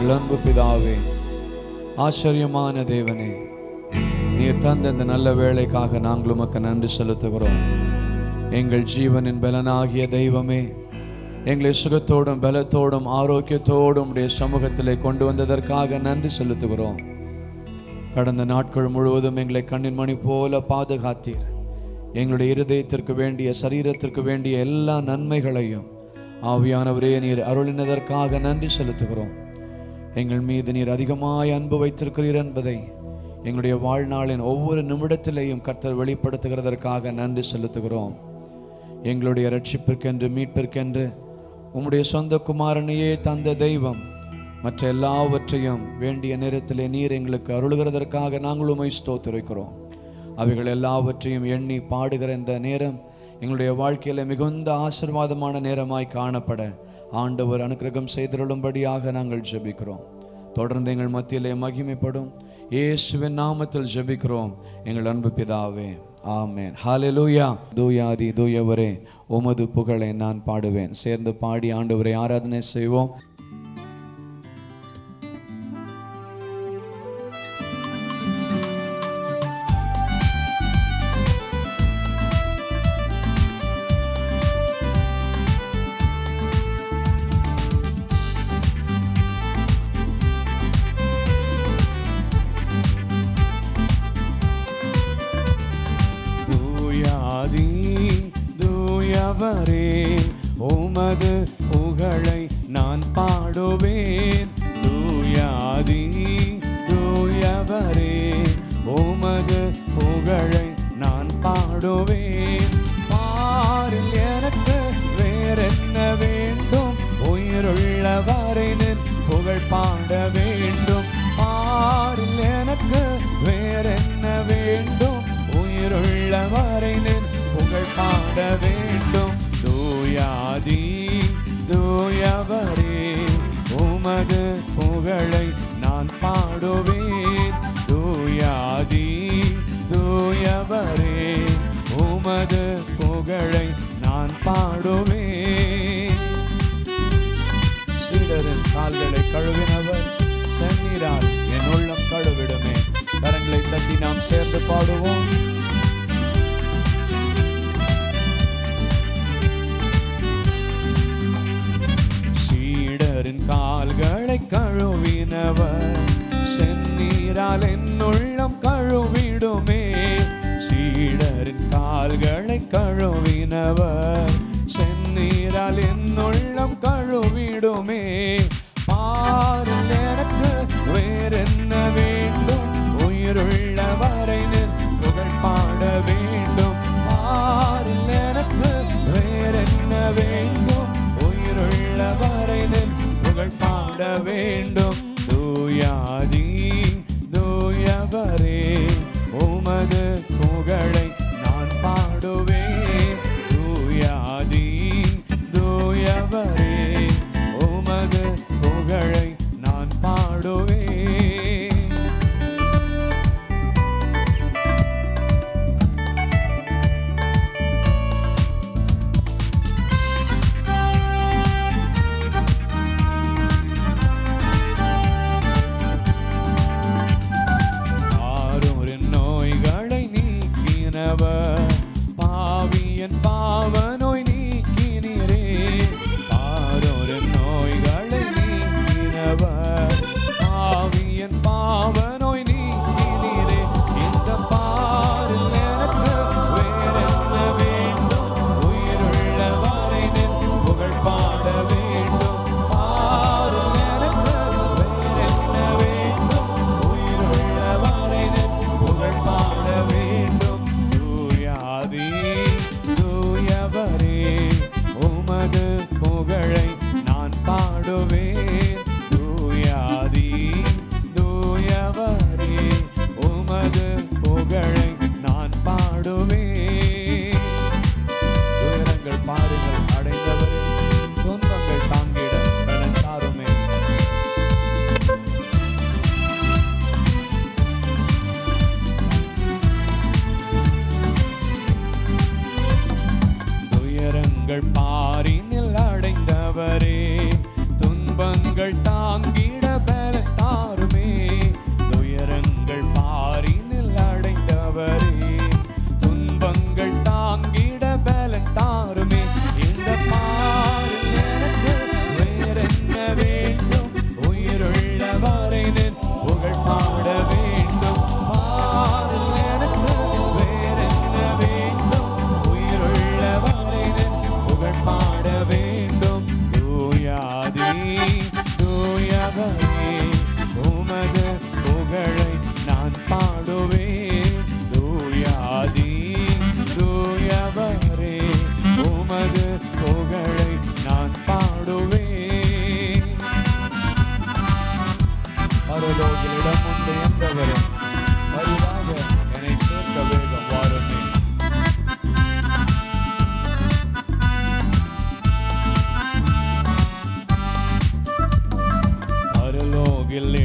எங்கள் அன்பு பிதாவே ஆச்சரியமான தேவனே நீர் தந்த இந்த நல்ல வேலைக்காக நாங்கள் உமக்கு நன்றி செலுத்துகிறோம் எங்கள் ஜீவனின் பலனாகிய தெய்வமே எங்களை சுகத்தோடும் பலத்தோடும் ஆரோக்கியத்தோடும் உடைய சமூகத்திலே கொண்டு வந்ததற்காக நன்றி செலுத்துகிறோம் கடந்த நாட்கள் முழுவதும் எங்களை கண்ணின் மணி போல பாதுகாத்தீர் எங்களுடைய இருதயத்திற்கு வேண்டிய சரீரத்திற்கு வேண்டிய எல்லா நன்மைகளையும் ஆவியானவரே நீர் அருளினதற்காக நன்றி செலுத்துகிறோம் எங்கள் மீது நீர் அதிகமாய் அன்பு வைத்திருக்கிறீர் என்பதை எங்களுடைய வாழ்நாளின் ஒவ்வொரு நிமிடத்திலேயும் கர்த்தர் வெளிப்படுத்துகிறதற்காக நன்றி செலுத்துகிறோம் எங்களுடைய ரட்சிப்பிற்கென்று மீட்பிற்கென்று உம்முடைய சொந்த குமாரனையே தந்த தெய்வம் மற்ற எல்லாவற்றையும் வேண்டிய நேரத்திலே நீர் எங்களுக்கு அருளுகிறதற்காக நாங்கள் உமை ஸ்தோத்திருக்கிறோம் அவைகள் எல்லாவற்றையும் எண்ணி பாடுகிற இந்த நேரம் எங்களுடைய வாழ்க்கையில மிகுந்த ஆசீர்வாதமான நேரமாய் காணப்பட ஆண்டவர் அனுக்கிரகம் செய்திருளும்படியாக நாங்கள் ஜெபிக்கிறோம் தொடர்ந்து எங்கள் மத்தியிலே மகிமைப்படும் இயேசுவின் நாமத்தில் ஜெபிக்கிறோம் எங்கள் அன்பு பிதாவே ஆமென் ஹalleluya தூயாதி தூயவரே உமது புகழை நான் பாடுவேன் சேர்ந்து பாடி ஆண்டவரை ஆராதனை செய்வோம் தூயாதி தூயவரே உமது புகழை நான் பாடுவேன் தூயாதி தூயவரே உமது புகழை நான் பாடுவேன் பாரில் எனக்கு வேறென்ன வேண்டும் உயிருள்ளவரை நின் புகழ் பாட வேண்டும் பாரில் எனக்கு வேறென்ன வேண்டும் உயிருள்ளவரை நின் புகழ் பாட வேண்டும் தூயாதி தூயவரே உமது புகழை நான் பாடுவேன் தூயாதி தூயவரே உமது புகழை நான் பாடுவேன் சீடரின் கால்களை கழுவினவர் சென்னீரால் என் உள்ளம் கழுவிடுமே கரங்களை தட்டி நாம் சேர்ந்து பாடுவோம் சீடரின் கால்களை கழுவினவர் செந்நீரால் என் உள்ளம் கழுவிடுமே சீடரின் கால்களை கழுவினவர் செந்நீரால் என் உள்ளம் கழுவிடுமே பாரில் எனக்கு வேறென்ன வேண்டும் உயிருள்ளவரை நின் புகழ் பாட வேண்டும் பாரில் எனக்கு வேறென்ன வேண்டும் உயிருள்ளவரை நின் புகழ் பாட வேண்டும் தூயாதி தூயவரே உமது புகழை நான் பாடுவேன் தூயாதி தூயவரே உமது புகழை நான் பாடுவேன் ஆரூரின் நோய்களை நீக்கினவர் பாவியன் பாவ நோய் நீக்கினரே ஆரூரின் நோய்களை நீக்கினவர் பாவியன் பாவ நோய் நீக்கினரே இந்த பாரில் எனக்கு வேறென்ன வேண்டும் உயிருள்ளவரை நின் புகழ் பாட வேண்டும் பாரில் எனக்கு வேறென்ன வேண்டும் உயிருள்ளவரை நின் புகழ் பாட வேண்டும் தூயாதி தூயவரே உமது புகழை நான் பாடுவேன் தூயாதி தூயவரே உமது புகழை நான் பாடுவேன் துயரங்கள் பாருங்கள் அடைந்தவரே துன்பங்கள் தாங்கிட பலன் தாருமே துயரங்கள் பாரினில் அடைந்தவரே துன்பங்கள் தாங்கிட பலன்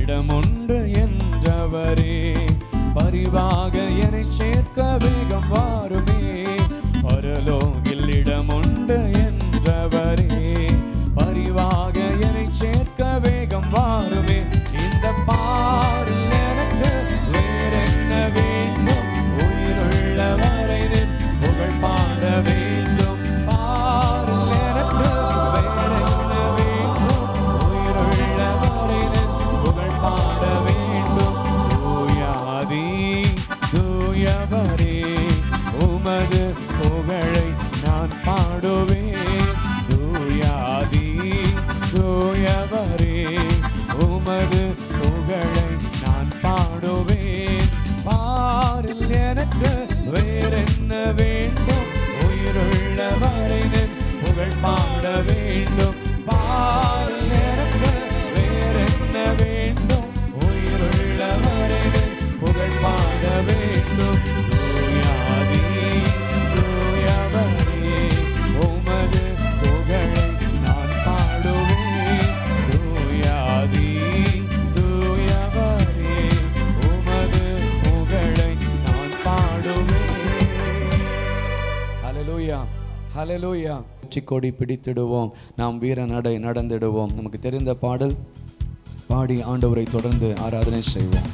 இடமுண்டு என்றவரே பரிவாக என்னை சேர்க்க வேகம் வாருமே பரலோகில் இடமுண்டு என்றவரே பரிவாக என்னை சேர்க்க வேகம் வாருமே இந்த பாடல் எனக்கு வேறென்ன வேண்டும் உயிருள்ள வரை நின் புகழ் பாட வேண்டும் பாடல் எனக்கு வேறென்ன வேண்டும் உயிருள்ள வரை நின் புகழ் பாட வேண்டும் தூயாதி தூயவரே உமது புகழை நான் பாடுவேன் தூயாதி தூயவரே உமது புகழை நான் பாடுவேன் பாரில் எனக்கு வேறென்ன வேண்டும் உயிருள்ள வரையின் புகழ் பாட வேண்டும் பாரில் எனக்கு வேறென்ன வேண்டும் உயிருள்ள வரையின் புகழ் பாட வேண்டும் தூயாதி தூயவரே உமது புகழை நான் பாடுவேன் தூயாதி தூயவரே உமது புகழை நான் பாடுவேன் ஹalleluya ஹalleluya கொடி பிடித்திடுவோம் நாம் வீர நடை நடந்திடுவோம் நமக்கு தெரிந்த பாடல் பாடி ஆண்டவரை தொடர்ந்து ஆராதனை செய்வோம்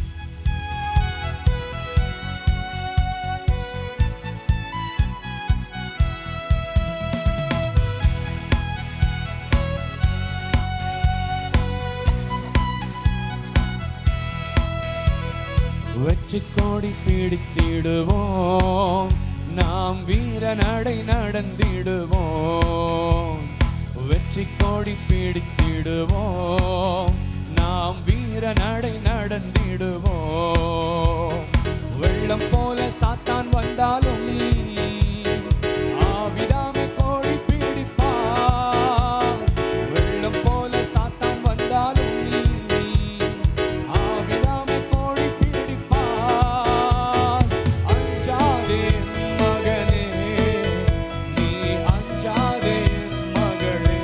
வெற்றி கோடி பிடித்திடுவோம் நாம் வீர நடை நடந்திடுவோம் வெற்றி கோடி பிடித்திடுவோம் நாம் வீர நடை நடந்திடுவோம் வெள்ளம் போல சாத்தான் வந்தாலும் ஆவிடாமை கோடி பிடிப்பார் வெள்ளம் போல சாத்தான் வந்தாலும் ஆவிடாமை கோடி பிடிப்பார் அஞ்சாதே மகனே நீ அஞ்சாதே மகளே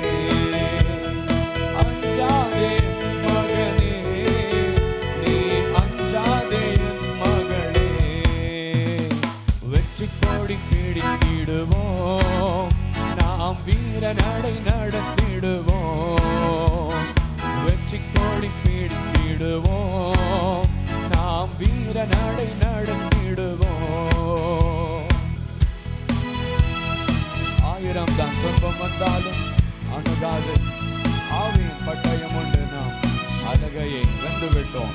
அஞ்சாதே மகனே நீ அஞ்சாதே மகளே வெற்றி கோடி பிடித்திடுவோம் நாம் வீர நடை நடத்திடுவோம் வெற்றி கோடி பிடித்திடுவோம் நாம் வீர நடை நடத்திடுவோம் ஆயிரம் தான் துன்பம் வந்தாலும் அணுகாது ஆவியின் பட்டயம் உண்டு நாம் அழகையை வென்று விட்டோம்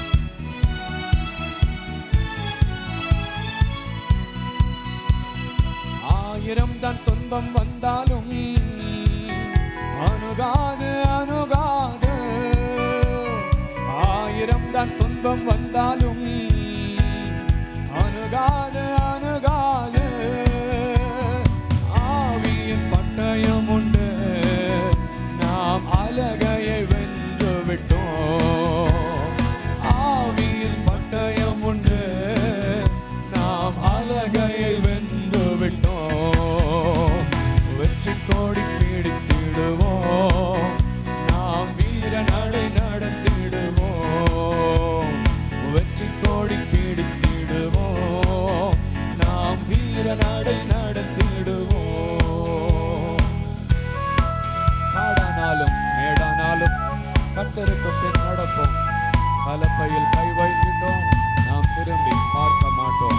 ஆயிரம் தான் துன்பம் வந்தாலும் அணுகாது அணுகாது ஆயிரம் தான் துன்பம் வந்தாலும் அணுகாது அணுகாது ஆவியின் பட்டயம் உண்டு நாம் அலகையை வென்று விட்டோம் ஆவியின் பட்டயம் உண்டு நாம் அலகையை வென்று விட்டோம் வெற்றி கோடி பிடித்திடுவோம் நாம் வீர நடை நடத்திடுவோம் வெற்றி கோடி பிடித்திடுவோம் நாம் வீர நடை நடத்திடுவோம் காடானாலும் மேடானாலும் கத்தருக்கு பின் நடப்போம் கலப்பையில் கை வைத்திட்டோம் நாம் திரும்பி பார்க்க மாட்டோம்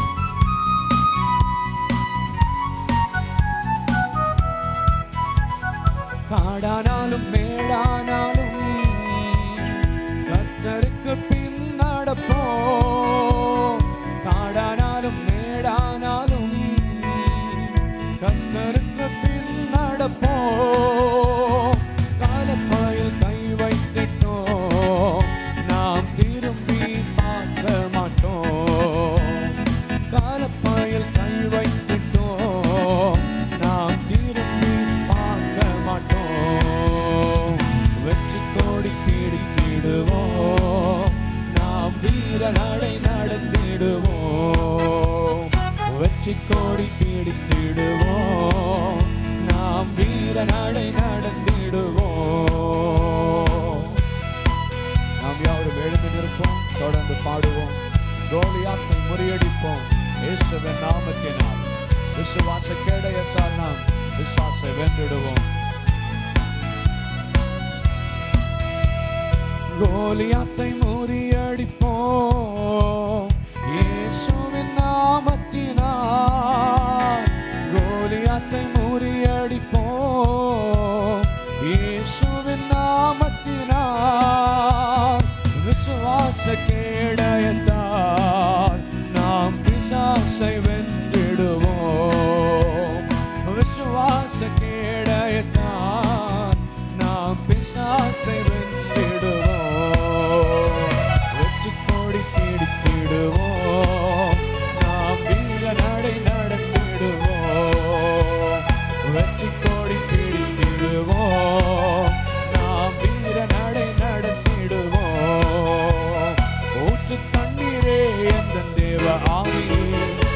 காடானாலும் மேடானாலும் கத்தருக்கு பின் நடப்போம் காடானாலும் மேடானாலும் கத்தருக்கு பின் நடப்போம் காலப்பாயில் கை வைத்திட்டோம் நாம் திரும்பி பார்க்க மாட்டோம் காலப்பாயில் கை வைத்திட்டோம் நாம் திரும்பி பார்க்க மாட்டோம் வெற்றி கோடி பிடித்திடுவோம் நாம் வீர நடை நடத்திடுவோம் வெற்றி கோடி பிடித்திடுவோம் நாம் வீர நடை நடத்திடுவோம் நாம் யாரும் கோலியாத்தை முறியடிப்போம் இயேசுவின் நாமத்தினால் விசுவாச கேடயத்தால் நாம் விசுவாசை வென்றிடுவோம் கோலியாத்தை முறியடிப்போம் இயேசுவின் நாமத்தினால் கோலியாத்தை முறியடிப்போம் இயேசுவின் நாமத்தினால் விசுவாச கேடயத்தால் நாம் பிசாசை வென்றிடுவோம் விசுவாச கேடயத்தால் நாம் பிசாசை வென்றிடுவோம் வெற்றி கோடி பிடித்திடுவோம் நாம் வீர நடை நடத்திடுவோம் வெற்றி கோடி பிடித்திடுவோம் நாம் வீர நடை நடத்திடுவோம் ஊற்று தண்ணீரே எந்த தேவ ஆவியே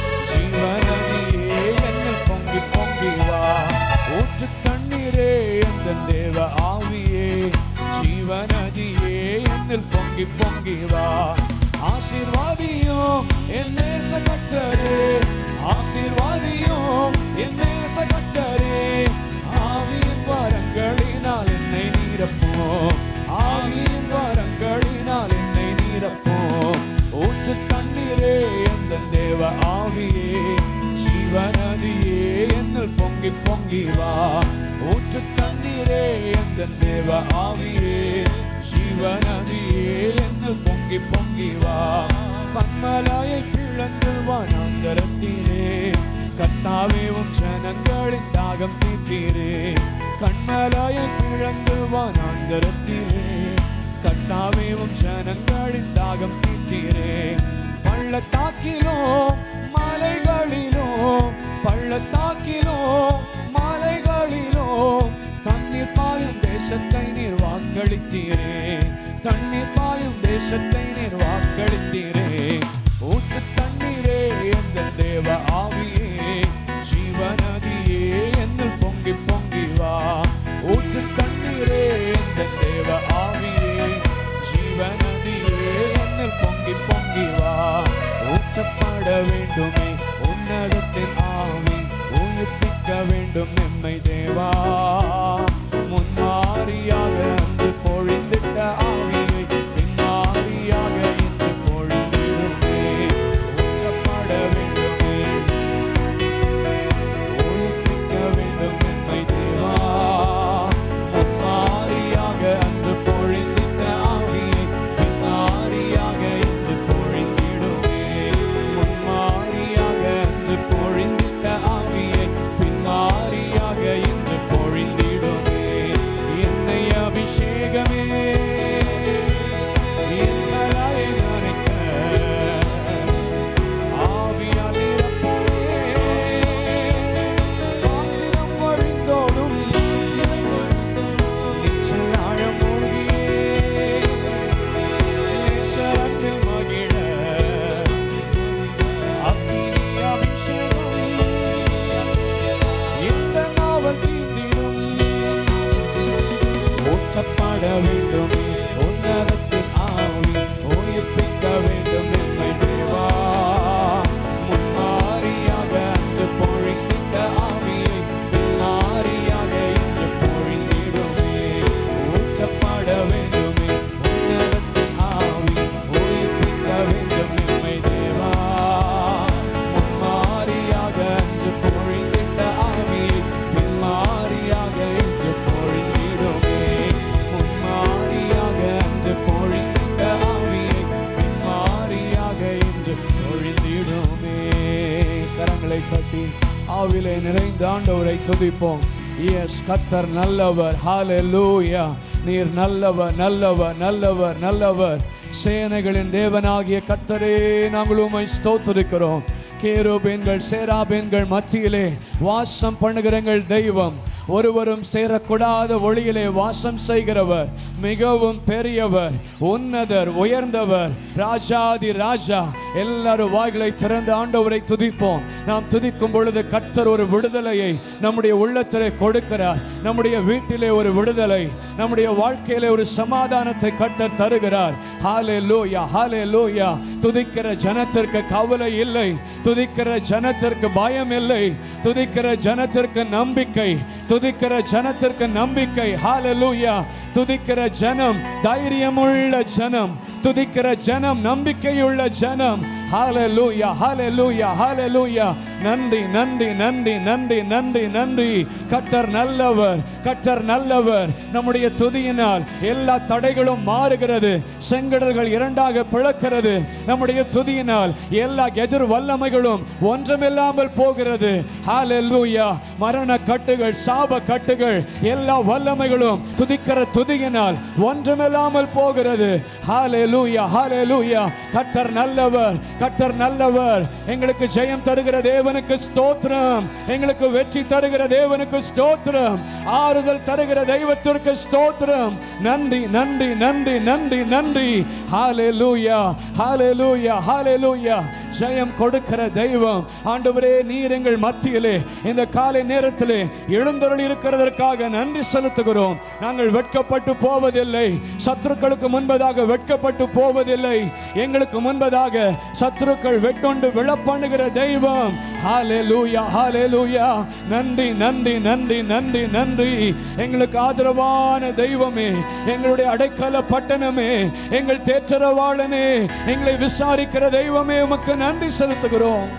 ஜீவநதியே என்னில் பொங்கி பொங்கி வா ஊற்று தண்ணீரே எந்த தேவ ஆவியே ஜீவநதியே என்னில் பொங்கி பொங்கி வா ஆசீர்வாதியும் என் நேச கர்த்தரே ஆசீர்வாதியும் என் நேச கர்த்தரே ஆவியின் வரங்களினால் என்னை நீரப்போம் ஆவியின் வரங்களினால் என்னை நீரப்போம் ஊற்று தண்ணீரே எந்த தேவ ஆவியே ஜீவநதியே என்னில் பொங்கி பொங்கி வா ஊற்று தண்ணீரே எந்த தேவ ஆவியே ஜீவநதியே என்னில் பொங்கி பொங்கி வா கண்மலாயை பிளந்து வனாந்தரத்திலே கத்தாவே உன் ஜனங்களின் தாகம் தீர்த்தீரே கண்மலாயை பிளந்து வனாந்தரத்திலே கத்தாவே உன் ஜனங்களின் தாகம் தீர்த்தீரே பள்ளத்தாக்கிலோ மலைகளிலோ பள்ளத்தாக்கிலோ மலைகளிலோ தண்ணீர் பாயும் தேசத்தை நீர் வாக்களித்தீரே தண்ணீர் பாயும் தேசத்தை நீர் வாக்களித்தீரே ஊற்று தண்ணீரே எந்த தேவ ஆவியே ஜீவநதியே என்னில் பொங்கி பொங்கி வா ஊற்று தண்ணீரே எந்த தேவ ஆவியே ஜீவநதியே என்னில் பொங்கி பொங்கி வா ஊற்றப்பட வேண்டுமே உன்னதத்தின் ஆவி உயிர்ப்பிக்க வேண்டும் எம்மை தேவா முன்னாரியாக அன்று பொழிந்திட்ட ஆவியை பின்னாரியாக இன்று பொழிந்திடுமே ஊற்றப்பட வேண்டுமே உயிர்ப்பிக்க வேண்டும் எம்மை தேவா முன்னாரியாக அன்று பொழிந்திட்ட ஆவியை பின்னாரியாக இன்று பொழிந்திடுமே முன்மாரியாக அன்று பொழிந்திட்ட ஆவியை பின்னாரியாக இன்று பொழிந்திடுமே என்னை அபிஷேகமே என்னை நினைக்க ஆவியால் நிரப்புமே. பாத்திரம் வழிந்தோடும் நீச்சல் ஆழம் மூழ்கியே நேசரத்தில் மகிழ அக்கினி அபிஷேகம் இந்த நாவல் தீந்திடும் ஊற்றப்பட வேண்டுமே உன்னதத்தின் ஆவி உயிர்ப்பிக்க வேண்டும் எம்மை தேவா முன்னாரியாக அன்று பொழிந்த ஆவியை பின்னாரியாக இன்று பொழிந்திடுமே ஊற்றப்பட வேண்டுமே உன்னதத்தின் ஆவி உயிர்ப்பிக்க வேண்டும் எம்மை தேவா முன்மாரியாக அன்று பொழிந்த ஆவியை பின்மாரியாக இன்று பொழிந்திடுமே முன்மாரியாக அன்று பொழிந்த ஆவியை பின்மாரியாக இன்று பொழிந்திடுமே கரங்களை கட்டி ஆவிலே நிறைந்த ஆண்டவரை துதிப்போம் எஸ் கத்தர் நல்லவர் ஹalleluya நீர் நல்லவர் நல்லவர் நல்லவர் நல்லவர் சேனைகளின் தேவனாகிய கத்தரே நாங்கள் உம்மை ஸ்தோத்திரிக்கிறோம் கேருபேன்கள் சேராபேன்கள் மத்தியிலே வாசம் பண்ணுகிறங்கள் தெய்வம் ஒருவரும் சேரக்கூடாத ஒளியிலே வாசம் செய்கிறவர் மிகவும் பெரியவர் உன்னதர் உயர்ந்தவர் ராஜாதி ராஜா எல்லாரும் வாய்களை திறந்து ஆண்டவரை துதிப்போம் நாம் துதிக்கும் பொழுது கர்த்தர் ஒரு விடுதலையை நம்முடைய உள்ளத்திலே கொடுக்கிறார் நம்முடைய வீட்டிலே ஒரு விடுதலை நம்முடைய வாழ்க்கையிலே ஒரு சமாதானத்தை கர்த்தர் தருகிறார் ஹalleluya ஹalleluya துதிக்கிற ஜனத்திற்கு கவலை இல்லை துதிக்கிற ஜனத்திற்கு பயம் இல்லை துதிக்கிற ஜனத்திற்கு நம்பிக்கை துதிக்கிற ஜனத்திற்கு நம்பிக்கை ஹalleluya துதிக்கிற ஜனம் தைரியமுள்ள ஜனம் துதிக்கிற ஜனம் நம்பிக்கையுள்ள ஜனம் ஹalleluya ஹalleluya ஹalleluya நன்றி நன்றி நன்றி நன்றி நன்றி நன்றி கர்த்தர் நல்லவர் கர்த்தர் நல்லவர் நம்முடைய துதியினால் எல்லா தடைகளும் மாறுகிறது செங்கடல்கள் இரண்டாக பிளக்கிறது நம்முடைய துதியினால் எல்லா எதிர் வல்லமைகளும் ஒன்றுமில்லாமல் போகிறது ஹalleluya மரண கட்டுகள் சாப கட்டுகள் எல்லா வல்லமைகளும் துதிக்கிற துதியினால் ஒன்றுமில்லாமல் போகிறது ஹalleluya ஹalleluya கர்த்தர் நல்லவர் கர்த்தர் நல்லவர் எங்களுக்கு ஜெயம் தருகிற தேவனுக்கு ஸ்தோத்திரம் எங்களுக்கு வெற்றி தருகிற தேவனுக்கு ஸ்தோத்திரம் ஆறுதல் தருகிற தெய்வத்திற்கு ஸ்தோத்திரம் நன்றி நன்றி நன்றி நன்றி நன்றி ஹalleluya ஹalleluya ஹalleluya ஜெயம் கொடுக்கிற தெய்வம் ஆண்டவரே நீர் எங்கள் மத்தியிலே இந்த காலை நேரத்திலே எழுந்தருள் இருக்கிறதற்காக நன்றி செலுத்துகிறோம் நாங்கள் வெட்கப்பட்டு போவதில்லை சத்துருக்களுக்கு முன்பதாக வெட்கப்பட்டு போவதில்லை எங்களுக்கு முன்பதாக சத்துருக்கள் வெட்டொண்டு விழப்பண்ணுகிற தெய்வம் ஹalleluya ஹalleluya நன்றி நன்றி நன்றி நன்றி நன்றி எங்களுக்கு ஆதரவான தெய்வமே எங்களுடைய அடைக்கல பட்டணமே எங்கள் தேற்றரவாளனே எங்களை விசாரிக்கிற தெய்வமே உமக்கு நன்றி செலுத்துகிறோம்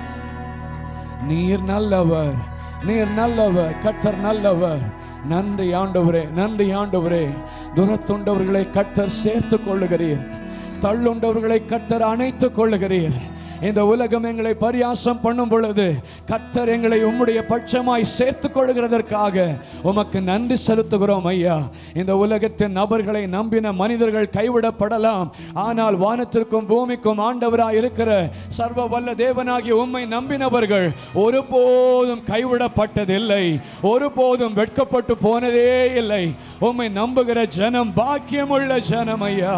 நீர் நல்லவர் நீர் நல்லவர் கர்த்தர் நல்லவர் நன்றி ஆண்டவரே நன்றி ஆண்டவரே துரத்துண்டவர்களை கர்த்தர் சேர்த்துக் கொள்ளுகிறீர் தள்ளுண்டவர்களை கர்த்தர் அணைத்துக் கொள்ளுகிறீர் இந்த உலகம் எங்களை பரியாசம் பண்ணும் பொழுது கர்த்தர் எங்களை உம்முடைய பட்சமாய் சேர்த்துக் கொள்கிறதற்காக உமக்கு நன்றி செலுத்துகிறோம் ஐயா இந்த உலகத்தின் நபர்களை நம்பின மனிதர்கள் கைவிடப்படலாம் ஆனால் வானத்திற்கும் பூமிக்கும் ஆண்டவராய் இருக்கிற சர்வ வல்ல தேவனாகிய உம்மை நம்பினவர்கள் ஒருபோதும் கைவிடப்பட்டதில்லை ஒருபோதும் வெட்கப்பட்டு போனதே இல்லை உம்மை நம்புகிற ஜனம் பாக்கியமுள்ள ஜனம் ஐயா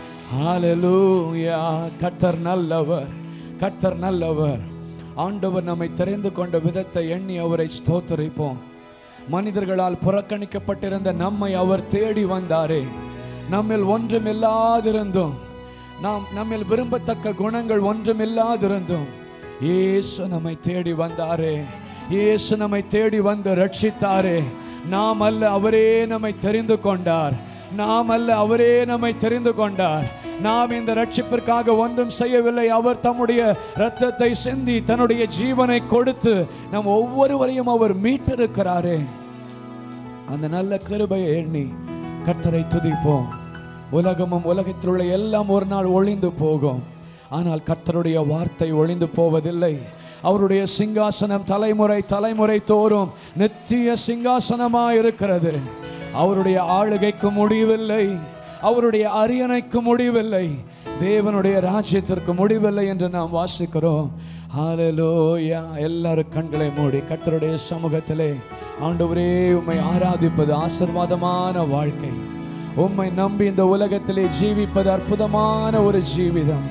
ஹalleluya கர்த்தர் நல்லவர் கர்த்தர் நல்லவர் ஆண்டவர் நம்மை தெரிந்து கொண்ட விதத்தை எண்ணி அவரை ஸ்தோத்தரிப்போம் மனிதர்களால் புறக்கணிக்கப்பட்டிருந்த நம்மை அவர் தேடி வந்தாரே நம்மில் ஒன்றுமில்லாதிருந்தும் நாம் நம்மில் விரும்பத்தக்க குணங்கள் ஒன்றுமில்லாதிருந்தும் இயேசு நம்மை தேடி வந்தாரே இயேசு நம்மை தேடி வந்து ரட்சித்தாரே நாம் அல்ல அவரே நம்மை தெரிந்து கொண்டார் நாம் அல்ல அவரே நம்மை தெரிந்து கொண்டார் நாம் இந்த ரட்சிப்பிற்காக ஒன்றும் செய்யவில்லை அவர் தம்முடைய இரத்தத்தை சிந்தி தன்னுடைய ஜீவனை கொடுத்து நம் ஒவ்வொருவரையும் அவர் மீட்டிருக்கிறாரே அந்த நல்ல கிருபையை எண்ணி கர்த்தரை துதிப்போம் உலகமும் உலகத்தில் உள்ள எல்லாம் ஒரு நாள் ஒளிந்து போகும் ஆனால் கர்த்தருடைய வார்த்தை ஒளிந்து போவதில்லை அவருடைய சிங்காசனம் தலைமுறை தலைமுறை தோறும் நித்திய சிங்காசனமாய் இருக்கிறது அவருடைய ஆளுகைக்கு முடிவில்லை அவருடைய அரியணைக்கு முடிவில்லை தேவனுடைய ராஜ்யத்திற்கு முடிவில்லை என்று நாம் வாசிக்கிறோம் ஹalleluya எல்லாரும் கண்களை மூடி கர்த்தருடைய சமூகத்திலே ஆண்டவரே உம்மை ஆராதிப்பது ஆசீர்வாதமான வாழ்க்கை உம்மை நம்பி இந்த உலகத்திலே ஜீவிப்பது அற்புதமான ஒரு ஜீவிதம்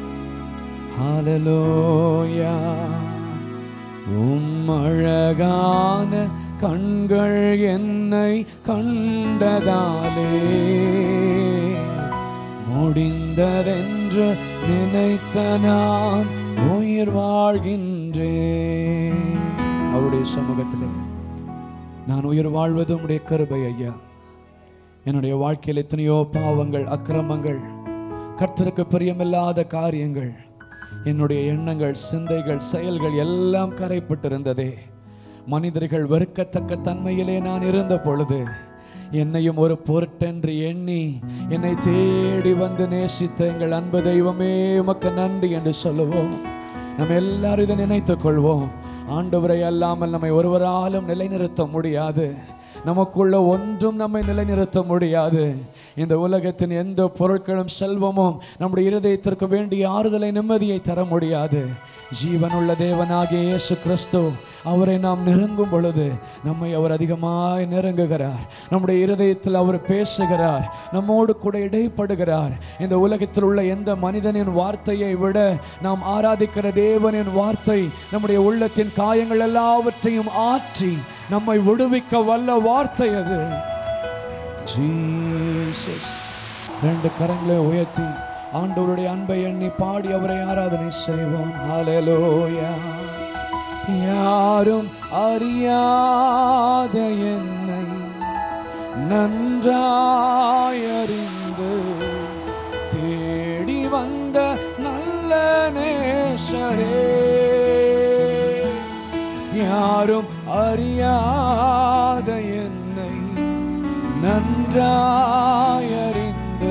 ஹalleluya உம் அழகான கண்கள் என்னை கண்டதாலே முடிந்ததென்று நினைத்த நான் உயிர் வாழ்கின்றேன் அவருடைய சமூகத்திலே நான் உயிர் வாழ்வது உம்முடைய கருபை ஐயா என்னுடைய வாழ்க்கையில் எத்தனையோ பாவங்கள் அக்கிரமங்கள் கர்த்தருக்கு பிரியமில்லாத காரியங்கள் என்னுடைய எண்ணங்கள் சிந்தைகள் செயல்கள் எல்லாம் கரைப்பட்டிருந்ததே மனிதர்கள் வெறுக்கத்தக்க தன்மையிலே நான் இருந்த பொழுது என்னையும் ஒரு பொருட்டென்று எண்ணி என்னை தேடி வந்து நேசித்த எங்கள் அன்பு தெய்வமே உமக்கு நன்றி என்று சொல்லுவோம் நம்ம எல்லாரும் இதை நினைத்துக் கொள்வோம் ஆண்டவரை அல்லாமல் நம்மை ஒருவராலும் நிலைநிறுத்த முடியாது நமக்குள்ள ஒன்றும் நம்மை நிலைநிறுத்த முடியாது இந்த உலகத்தின் எந்த பொருட்களும் செல்வமும் நம்முடைய இருதயத்திற்கு வேண்டிய ஆறுதலை நிம்மதியை தர முடியாது ஜீவனுள்ள தேவனாகிய இயேசு கிறிஸ்து அவரை நாம் நெருங்கும் பொழுது நம்மை அவர் அதிகமாய் நெருங்குகிறார் நம்முடைய இருதயத்தில் அவர் பேசுகிறார் நம்மோடு கூட இடைப்படுகிறார் இந்த உலகத்தில் உள்ள எந்த மனிதனின் வார்த்தையை விட நாம் ஆராதிக்கிற தேவனின் வார்த்தை நம்முடைய உள்ளத்தின் காயங்கள் எல்லாவற்றையும் ஆற்றி நம்மை விடுவிக்க வல்ல வார்த்தை அது ஜீசஸ் ரெண்டு கரங்களை உயர்த்தி ஆண்டவருடைய அன்பை எண்ணி பாடி அவரை ஆராதனை செய்வோம் ஹalleluya யாரும் அறியாத என்னை நன்றாயறிந்து தேடி வந்த நல்ல நேசரே யாரும் அறியாத என்னை நன்றாயறிந்து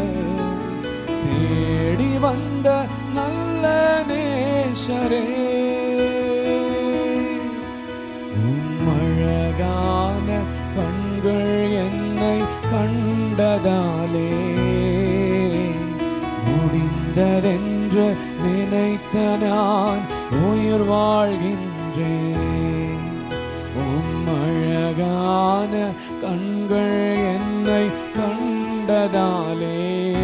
தேடி வந்த நல்ல நேசரே உம்மழகான கண்கள் என்னை கண்டதாலே முடிந்ததென்று நினைத்த நான் உயிர் வாழ்கின்றேன் உம்மழகான கண்கள் என்னை கண்டதாலே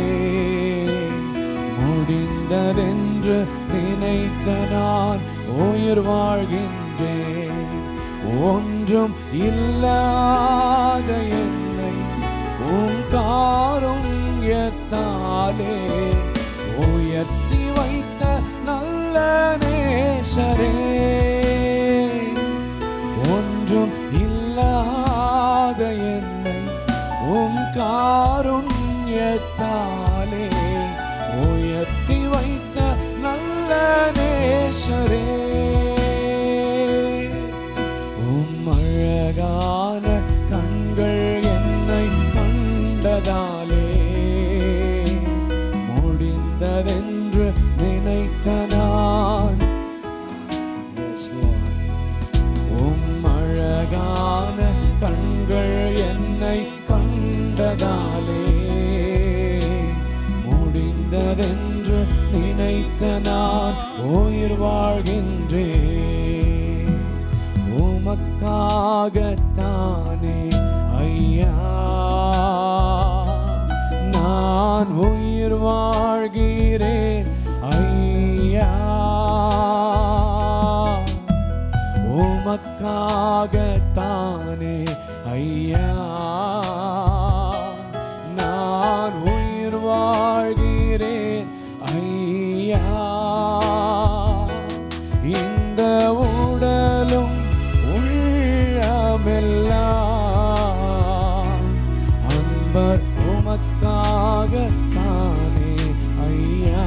முடிந்ததென்று நினைத்த நான் உயிர் வாழ்கின்றேன் ஒன்றும் இல்லாத என்னை உன் காருண்யத்தாலே உயர்த்தி வைத்த நல்ல நேசரே ஒன்றும் இல்லாத என்னை உம் காருண்யத்தாலே உயர்த்தி வைத்த நல்ல நேசரே உம் அழகான கண்கள் என்னை கண்டதாலே முடிந்ததென்று நினைத்த நான் Yes, Lord. உம் அழகான கண்கள் என்னை கண்டதாலே முடிந்ததென்று நினைத்த நான் உயிர் வாழ்கின்றேன் உமக்காகத்தானே ஐயா நான் உயிர் வாழ்கிறேன் ஐயா உமக்காகத்தானே ஐயா நான் உயிர் வாழ்கிறேன் ஐயா இந்த உடலும் உள்ளமெல்லாம் அன்பர் உமக்காகத்தானே ஐயா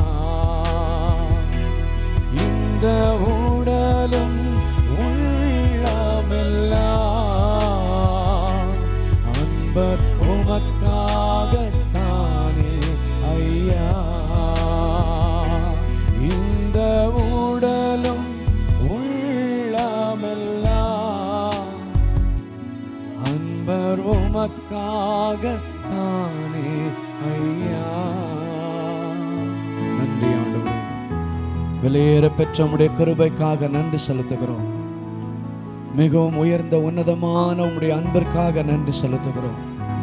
இந்த உடலும் உள்ளமெல்லாம் அன்பர் உமக்காகத்தானே ஐயா இந்த உடலும் உள்ளமெல்லாம் அன்பர் உமக்காகத்தானே ஐயா நன்றி ஆண்டவரே வெளியேற பெற்ற உம்முடைய கிருபைக்காக நன்றி செலுத்துகிறோம் மிகவும் உயர்ந்த உன்னதமான உம்முடைய அன்பிற்காக நன்றி செலுத்துகிறோம்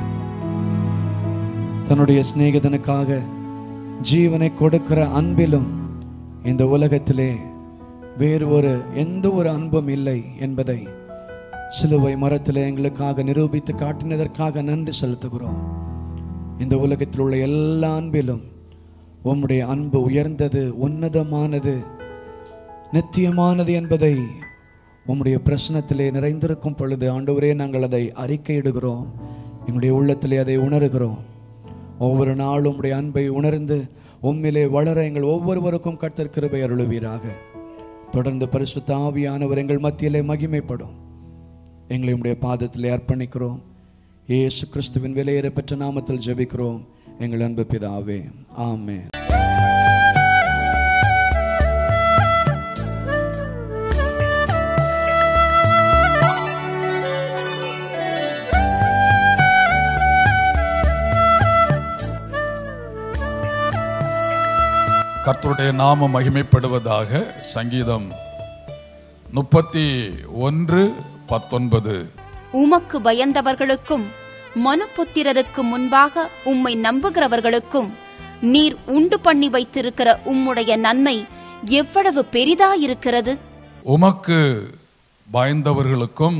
தன்னுடைய சிநேகிதனுக்காக ஜீவனை கொடுக்கிற அன்பிலும் இந்த உலகத்திலே வேறு ஒரு எந்த ஒரு அன்பும் இல்லை என்பதை சிலுவை மரத்திலே எங்களுக்காக நிரூபித்து காட்டினதற்காக நன்றி செலுத்துகிறோம் இந்த உலகத்தில் உள்ள எல்லா அன்பிலும் உம்முடைய அன்பு உயர்ந்தது உன்னதமானது நித்தியமானது என்பதை உம்முடைய பிரசனத்திலே நிறைந்திருக்கும் பொழுது ஆண்டவரே நாங்கள் அதை அறிக்கையிடுகிறோம் எங்களுடைய உள்ளத்திலே அதை உணர்கிறோம் ஒவ்வொரு நாளும் உம்முடைய அன்பை உணர்ந்து உம்மிலே வளர எங்கள் ஒவ்வொருவருக்கும் கர்த்தர் கிருபை அருளுவீராக தொடர்ந்து பரிசுத்த ஆவியானவர் எங்கள் மத்தியிலே மகிமைப்படும் எங்களை உம்முடைய பாதத்திலே அர்ப்பணிக்கிறோம் இயேசு கிறிஸ்துவின் விலையேற பெற்ற நாமத்தில் ஜெபிக்கிறோம் எங்கள் அன்பு பிதாவே ஆமென் கர்த்தருடைய நாமம் மகிமைப்படுவதாக சங்கீதம் முப்பத்தி ஒன்று பத்தொன்பது உமக்கு பயந்தவர்களுக்கும் மனுபுத்திரருக்கு முன்பாக உம்மை நம்புகிறவர்களுக்கும் நீர் உண்டு பண்ணி வைத்திருக்கிற உம்முடைய நன்மை எவ்வளவு பெரிதாயிருக்கிறது உமக்கு பயந்தவர்களுக்கும்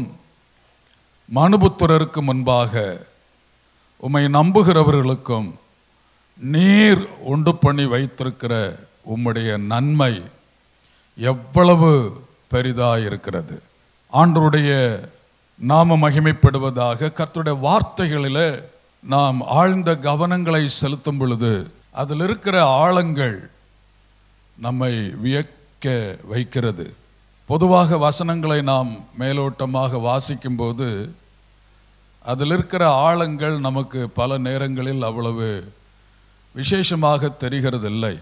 மனுபுத்திரருக்கு முன்பாக உம்மை நம்புகிறவர்களுக்கும் நீர் உண்டு பண்ணி வைத்திருக்கிற உம்முடைய நன்மை எவ்வளவு பெரிதாக இருக்கிறது ஆண்டவருடைய நாம மகிமைப்படுவதாக கர்த்தருடைய வார்த்தைகளில் நாம் ஆழ்ந்த கவனங்களை செலுத்தும் பொழுது அதில் இருக்கிற ஆழங்கள் நம்மை வியக்க வைக்கிறது பொதுவாக வசனங்களை நாம் மேலோட்டமாக வாசிக்கும்போது அதில் இருக்கிற ஆழங்கள் நமக்கு பல நேரங்களில் அவ்வளவு விசேஷமாக தெரிகிறதில்லை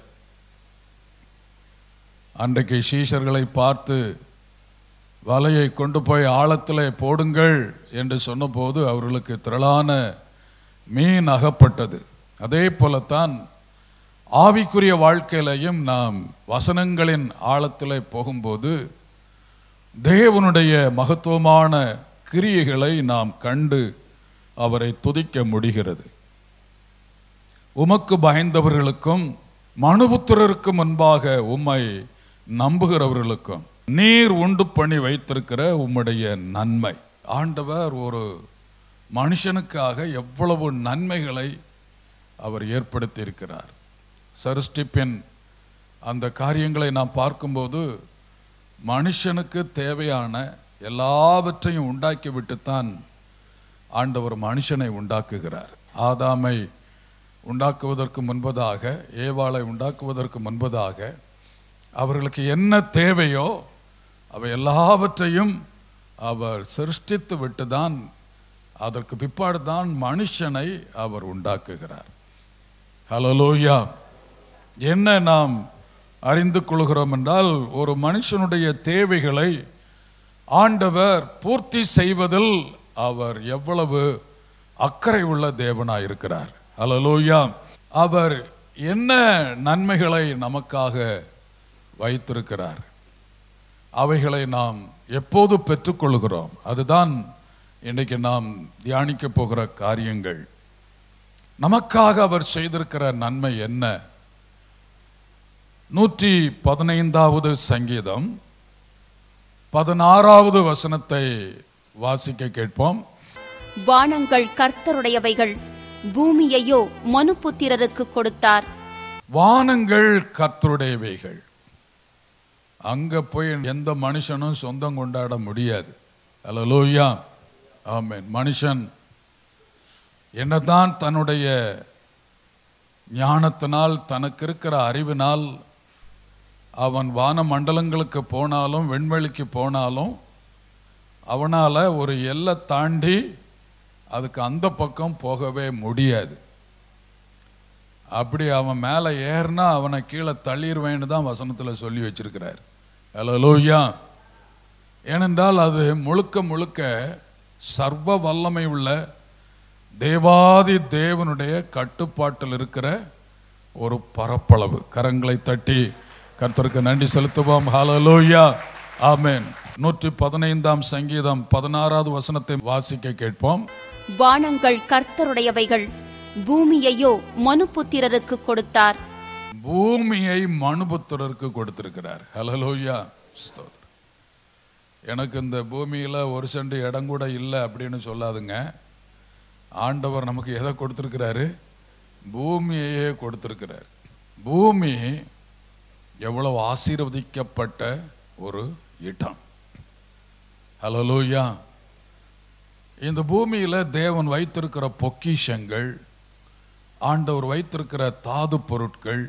அன்றைக்கு சீஷர்களை பார்த்து வலையை கொண்டு போய் ஆழத்திலே போடுங்கள் என்று சொன்னபோது அவர்களுக்கு திரளான மீன் அகப்பட்டது அதே போலத்தான் ஆவிக்குரிய வாழ்க்கையிலையும் நாம் வசனங்களின் ஆழத்திலே போகும்போது தேவனுடைய மகத்துவமான கிரியைகளை நாம் கண்டு அவரை துதிக்க முடிகிறது உமக்கு பயந்தவர்களுக்கும் மனுபுத்திரருக்கு முன்பாக உம்மை நம்புகிறவர்களுக்கும் நீர் உண்டு பண்ணி வைத்திருக்கிற உம்முடைய நன்மை ஆண்டவர் ஒரு மனுஷனுக்காக எவ்வளவு நன்மைகளை அவர் ஏற்படுத்தி இருக்கிறார் சருஷ்டிப்பின் அந்த காரியங்களை நாம் பார்க்கும்போது மனுஷனுக்கு தேவையான எல்லாவற்றையும் உண்டாக்கி விட்டுத்தான் ஆண்டவர் மனுஷனை உண்டாக்குகிறார் ஆதாமை உண்டாக்குவதற்கு முன்பதாக ஏவாளை உண்டாக்குவதற்கு முன்பதாக அவர்களுக்கு என்ன தேவையோ அவை எல்லாவற்றையும் அவர் சிருஷ்டித்து விட்டுதான் அதற்கு பிற்பாடு தான் மனுஷனை அவர் உண்டாக்குகிறார் ஹலலோயா என்ன நாம் அறிந்து கொள்கிறோம் என்றால் ஒரு மனுஷனுடைய தேவைகளை ஆண்டவர் பூர்த்தி செய்வதில் அவர் எவ்வளவு அக்கறை உள்ள தேவனாய் இருக்கிறார் ஹalleluya அவர் என்ன நன்மைகளை நமக்காக வைத்திருக்கிறார் அவைகளை நாம் எப்போது பெற்றுக்கொள்கிறோம் அதுதான் இன்னைக்கு நாம் தியானிக்க போகிற காரியங்கள் நமக்காக அவர் செய்திருக்கிற நன்மை என்ன நூற்றி பதினைந்தாவது சங்கீதம் பதினாறாவது வசனத்தை வாசிக்க கேட்போம் வானங்கள் கர்த்தருடையவைகள் பூமியையோ மனுபுத்திரருக்கு கொடுத்தார் வானங்கள் கர்த்தருடையவைகள் அங்க போய் எந்த மனுஷனும் சொந்தம் கொண்டாட முடியாது அல்லலூயா ஆமென் மனுஷன் என்னதான் தன்னுடைய ஞானத்தினால் தனக்கு இருக்கிற அறிவினால் அவன் வான மண்டலங்களுக்கு போனாலும் வெண்வெளிக்கு போனாலும் அவனால் ஒரு எல்லை தாண்டி அதுக்கு அந்த பக்கம் போகவே முடியாது அப்படி அவன் மேலே ஏறினா அவனை கீழே தள்ளிடுவேன்னு தான் வசனத்தில் சொல்லி வச்சிருக்கிறார் ஹலோலூயா ஏனென்றால் அது முழுக்க முழுக்க சர்வ வல்லமை உள்ள தேவாதி தேவனுடைய கட்டுப்பாட்டில் இருக்கிற ஒரு பரப்பளவு கரங்களை தட்டி கர்த்தருக்கு நன்றி செலுத்துவோம் ஹalleluya ஆமென் நூற்றி பதினைந்தாம் சங்கீதம் பதினாறாவது வசனத்தை வாசிக்க கேட்போம் வானங்கள் கர்த்தருடையவைகள் பூமியையோ மனுபுத்திரருக்கு கொடுத்தார் பூமியை மனுபுத்திரருக்கு கொடுத்திருக்கிறார் ஹalleluya ஸ்தோத்திரம் எனக்கு இந்த பூமியில் ஒரு சென்ட் இடம் கூட இல்லை அப்படின்னு சொல்லாதுங்க ஆண்டவர் நமக்கு எதை கொடுத்திருக்கிறாரு பூமியையே கொடுத்திருக்கிறார் பூமி எவ்வளவு ஆசீர்வதிக்கப்பட்ட ஒரு இடம் ஹலலூயா இந்த பூமியில் தேவன் வைத்திருக்கிற பொக்கிஷங்கள் ஆண்டவர் வைத்திருக்கிற தாது பொருட்கள்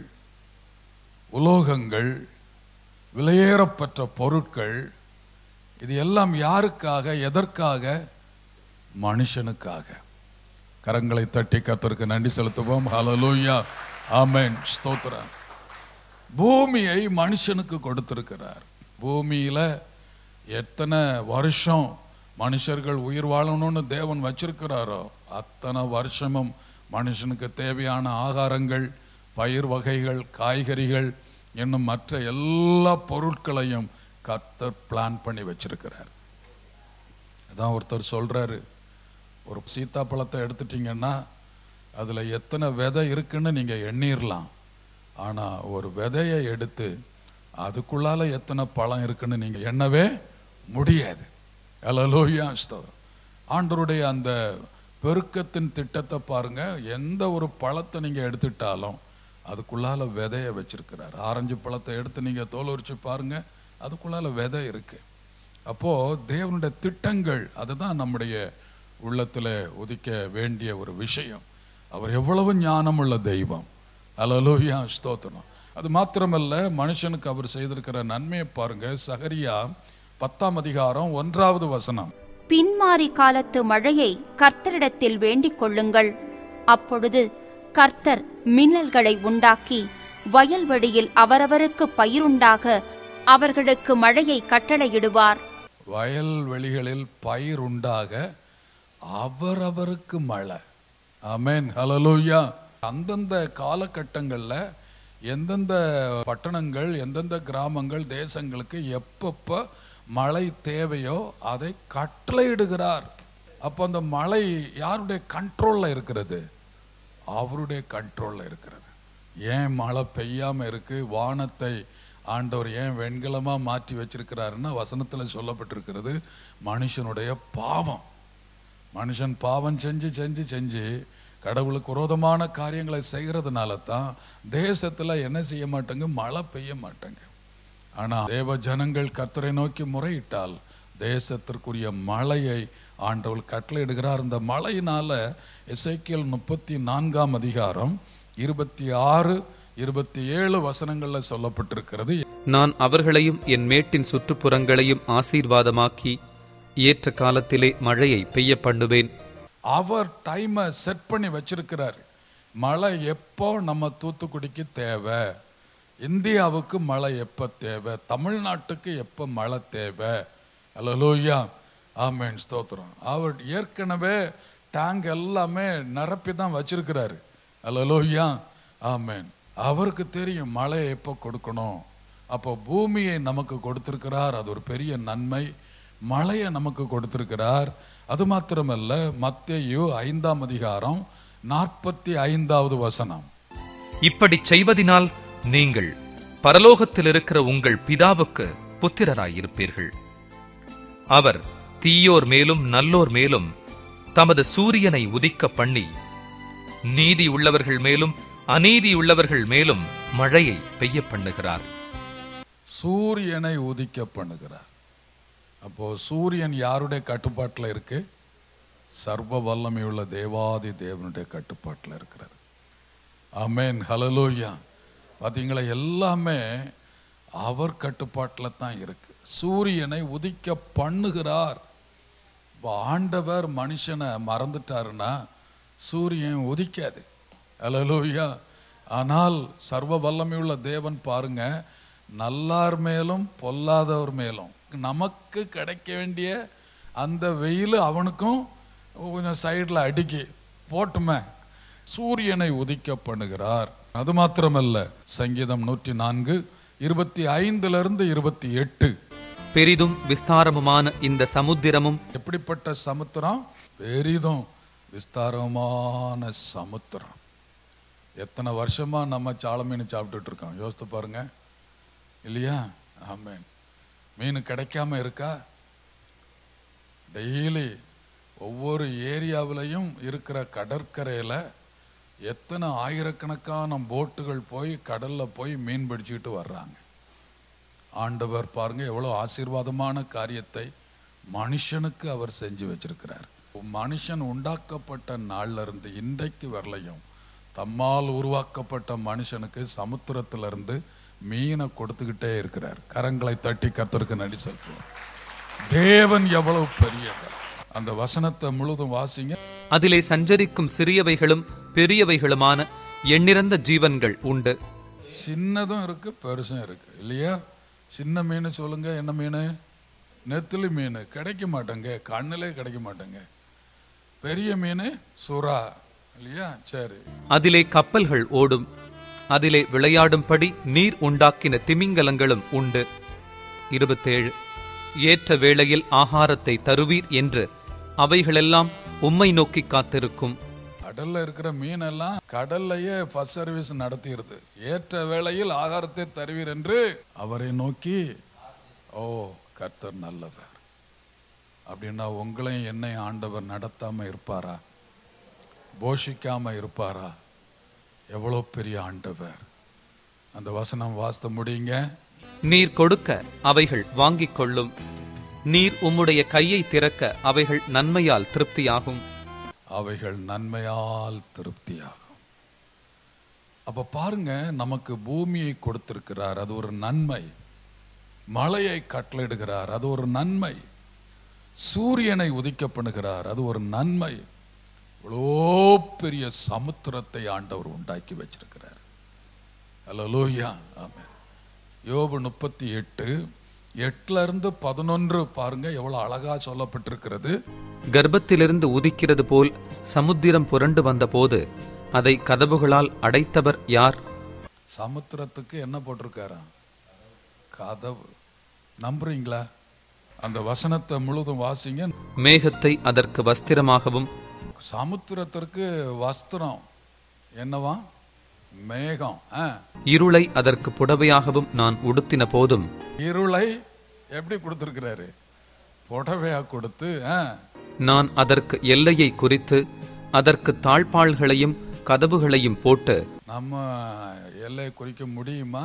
உலோகங்கள் விலையேறப்பட்ட பொருட்கள் இது எல்லாம் யாருக்காக எதற்காக மனுஷனுக்காக கரங்களை தட்டி கர்த்தருக்கு நன்றி செலுத்துவோம் ஹalleluya ஆமென் ஸ்தோத்திரம் பூமியை மனுஷனுக்கு கொடுத்திருக்கிறார் பூமியில எத்தனை வருஷம் மனுஷர்கள் உயிர் வாழணும்னு தேவன் வச்சிருக்கிறாரோ அத்தனை வருஷமும் மனுஷனுக்கு தேவையான ஆகாரங்கள் பயிர் வகைகள் காய்கறிகள் இன்னும் மற்ற எல்லா பொருட்களையும் கர்த்தர் பிளான் பண்ணி வச்சிருக்கிறார் அதான் ஒருத்தர் சொல்றாரு ஒரு சீத்தாப்பழத்தை எடுத்துட்டீங்கன்னா அதில் எத்தனை விதை இருக்குன்னு நீங்கள் எண்ணிரலாம் ஆனால் ஒரு விதையை எடுத்து அதுக்குள்ளால எத்தனை பழம் இருக்குன்னு நீங்கள் எண்ணவே முடியாது அலலோயா ஸ்தோத்திரம் ஆண்டருடைய அந்த பெருக்கத்தின் திட்டத்தை பாருங்க எந்த ஒரு பழத்தை நீங்க எடுத்துட்டாலும் அதுக்குள்ளால விதைய வச்சிருக்கிறார் ஆரஞ்சு பழத்தை எடுத்து நீங்க தோல் உரிச்சு பாருங்க அதுக்குள்ளால விதை இருக்கு அப்போ தேவனுடைய திட்டங்கள் அதுதான் நம்முடைய உள்ளத்துல உதிக்க வேண்டிய ஒரு விஷயம் அவர் எவ்வளவு ஞானமுள்ள தெய்வம் அலலூயா ஸ்தோத்திரம் அது மாத்திரமல்ல மனுஷனுக்கு அவர் செய்திருக்கிற நன்மையை பாருங்க சகரியா பத்தாம் அதிகாரம் ஒன்றாவது வசனம் பின்மாறி காலத்து மழையை கர்த்தரிடத்தில் வேண்டிக் கொள்ளுங்கள் அப்பொழுது கர்த்தர் மின்னல்களை உண்டாக்கி வயல்வெளியில் அவரவருக்கு பயிருண்டாக அவர்களுக்கு மழையை கட்டளையிடுவார் வயல்வெளிகளில் பயிர் உண்டாக அவரவருக்கு மழை ஆமென் ஹalleluya அந்தந்த காலகட்டங்கள்ல எந்தெந்த பட்டணங்கள் எந்தெந்த கிராமங்கள் தேசங்களுக்கு எப்பப்ப மழை தேவையோ அதை கட்டளையிடுகிறார் அப்போ அந்த மழை யாருடைய கண்ட்ரோல்ல இருக்கிறது அவருடைய கண்ட்ரோல்ல இருக்கிறது ஏன் மழை பெய்யாம இருக்கு வானத்தை ஆண்டவர் ஏன் வெண்கலமா மாற்றி வச்சிருக்கிறாருன்னா வசனத்துல சொல்லப்பட்டிருக்கிறது மனுஷனுடைய பாவம் மனுஷன் பாவம் செஞ்சு செஞ்சு செஞ்சு கடவுளுக்கு விரோதமான காரியங்களை செய்கிறதுனால தான் தேசத்துல என்ன செய்ய மாட்டாங்க மழை பெய்ய மாட்டாங்க ஆனா தேவ ஜனங்கள் கர்த்தரை நோக்கி முறையிட்டால் தேசத்திற்குரிய மழையை ஆண்டவர் கட்டளையிடுகிறார் இந்த மழையினால எசேக்கியேல் முப்பத்தி நான்காம் அதிகாரம் இருபத்தி ஆறு இருபத்தி ஏழு வசனங்கள்ல சொல்லப்பட்டிருக்கிறது நான் அவர்களையும் என் மேட்டின் சுற்றுப்புறங்களையும் ஆசீர்வாதமாக்கி ஏற்ற காலத்திலே மழையை பெய்ய பண்ணுவேன் அவர் டைமை செட் பண்ணி வச்சிருக்கிறார் மழை எப்போ நம்ம தூத்துக்குடிக்கு தேவை இந்தியாவுக்கு மழை எப்போ தேவை தமிழ்நாட்டுக்கு எப்போ மழை தேவை அல்லலூயா ஆமேன் ஸ்தோத்திரம் அவர் ஏற்கனவே டேங்க் எல்லாமே நிரப்பி தான் வச்சிருக்கிறாரு அல்லலூயா ஆமேன் அவருக்கு தெரியும் மழையை எப்போ கொடுக்கணும் அப்போ பூமியை நமக்கு கொடுத்திருக்கிறார் அது ஒரு பெரிய நன்மை மழையை நமக்கு கொடுத்திருக்கிறார் அது மாத்திரமல்ல மத்தேயு ஐந்தாம் அதிகாரம் நாற்பத்தி ஐந்தாவது வசனம் இப்படிச் செய்வதினால் நீங்கள் பரலோகத்தில் இருக்கிற உங்கள் பிதாவுக்கு புத்திரராயிருப்பீர்கள் அவர் தீயோர் மேலும் நல்லோர் மேலும் தமது சூரியனை உதிக்க பண்ணி நீதி உள்ளவர்கள் மேலும் அநீதி உள்ளவர்கள் மேலும் மழையை பெய்ய பண்ணுகிறார் சூரியனை உதிக்க பண்ணுகிறார் அப்போ சூரியன் யாருடைய கட்டுப்பாட்டில் இருக்கு சர்வ வல்லமையுள்ள தேவாதி தேவனுடைய கட்டுப்பாட்டில் இருக்கிறது ஆமென் ஹலலூயா பார்த்தீங்களா எல்லாமே அவர் கட்டுப்பாட்டில் தான் இருக்கு சூரியனை உதிக்க பண்ணுகிறார் இப்போ ஆண்டவர் மனுஷனை மறந்துட்டாருன்னா சூரியன் உதிக்காது ஹalleluya ஆனால் சர்வ வல்லமையுள்ள தேவன் பாருங்க நல்லார் மேலும் பொல்லாதவர் மேலும் நமக்கு கிடைக்க வேண்டிய அந்த வெயில் அவனுக்கும் கொஞ்சம் சைடில் அடிக்கி போட்டுமே சூரியனை உதிக்க பண்ணுகிறார் அது மாத்திரமல்ல சங்கீதம் நூற்றி நான்கு இருபத்தி ஐந்துல இருந்து இருபத்தி எட்டு பெரிதும் விஸ்தாரமுமான இந்த சமுத்திரமும் எப்படிப்பட்ட சமுத்திரம் பெரிதும் விஸ்தாரமான சமுத்திரம் எத்தனை வருஷமா நம்ம சால மீன் சாப்பிட்டுட்டு இருக்கோம் யோசித்து பாருங்க இல்லையா ஆமேன் மீன் கிடைக்காம இருக்கா டெய்லி ஒவ்வொரு ஏரியாவிலையும் இருக்கிற கடற்கரையில எத்தனை ஆயிரக்கணக்கான போட்டுகள் போய் கடல்ல போய் மீன் பிடிச்சிக்கிட்டு வர்றாங்க ஆண்டவர் பாருங்க எவ்வளவு ஆசீர்வாதமான காரியத்தை மனுஷனுக்கு அவர் செஞ்சு வச்சிருக்கிறார் மனுஷன் உண்டாக்கப்பட்ட நாள்ல இருந்து இன்றைக்கு வரலையும் தம்மால் உருவாக்கப்பட்ட மனுஷனுக்கு சமுத்திரத்துல இருந்து மீனை கொடுத்துக்கிட்டே இருக்கிறார் கரங்களை தட்டி கர்த்தருக்கு நடி செலுத்துவார் தேவன் எவ்வளவு பெரியவர் அந்த வசனத்தை முழுதும் வாசிங்க அதிலே சஞ்சரிக்கும் சிறியவைகளும் பெரியவைகளுமான எண்ணிறந்த ஜீவன்கள் உண்டு சின்னதும் இருக்கு பெருசும் இருக்கு இல்லையா சின்ன மீன் சொல்லுங்க என்ன மீன் நெத்திலி மீன் கிடைக்க மாட்டேங்க கண்ணிலே கிடைக்க மாட்டேங்க பெரிய மீன் சுறா இல்லையா சரி அதிலே கப்பல்கள் ஓடும் அதிலே விளையாடும்படி நீர் உண்டாக்கின திமிங்கலங்களும் உண்டு இருபத்தேழு ஏற்ற வேளையில் ஆகாரத்தை தருவீர் என்று அவைகளெல்லாம் உம்மை நோக்கி காத்திருக்கும் கடல்ல இருக்கிற மீன் எல்லாம் கடல்லையே ஃபர்ஸ்ட் சர்வீஸ் நடத்திடுது ஏற்ற வேளையில் ஆகாரத்தை தருவீர் என்று அவரை நோக்கி ஓ கர்த்தர் நல்லவர் அப்படின்னா உங்களையும் என்னை ஆண்டவர் நடத்தாம இருப்பாரா போஷிக்காம இருப்பாரா எவ்வளோ பெரிய ஆண்டவர் அந்த வசனம் வாசித்த முடியுங்க நீர் கொடுக்க அவைகள் வாங்கிக் கொள்ளும் நீர் உம்முடைய கையை திறக்க அவைகள் நன்மையால் திருப்தியாகும் அவைகள் நன்மையால் திருப்தியாகும் அப்ப பாருங்க நமக்கு பூமியை கொடுத்திருக்கிறார் அது ஒரு நன்மை மழையை கட்டளையிடுகிறார் அது ஒரு நன்மை சூரியனை உதிக்க பண்ணுகிறார் அது ஒரு நன்மை இவ்வளோ பெரிய சமுத்திரத்தை ஆண்டவர் உண்டாக்கி வச்சிருக்கிறார் அல்லலூயா ஆமென் யோபு முப்பத்தி எட்டு எட்டுல இருந்து பதினொன்று பாருங்க எவ்வளவு அழகா சொல்லப்பட்டிருக்கிறது கர்ப்பத்திலிருந்து உதிக்கிறது போல் சமுத்திரம் புரண்டு வந்தபோது அதை கதவுகளால் அடைத்தவர் யார் சமுத்திரத்துக்கு என்ன போட்டிருக்காராம் கதவு நம்புறீங்களா அந்த வசனத்தை முழுதும் வாசிங்க மேகத்தை அதற்கு வஸ்திரமாகவும் சமுத்திரத்திற்கு வஸ்திரம் என்னவா மேகம் ஆ. இருளை அதற்கு புடவையாகவும் நான் உடுத்தின போதும் இருளை எப்படி கொடுத்திருக்கிறாரு புடவையா கொடுத்து ஆ. நான் அதற்கு எல்லையை குறித்து அதற்கு தாழ்பாள்களையும் கதவுகளையும் போட்டு நம்ம எல்லையை குறிக்க முடியுமா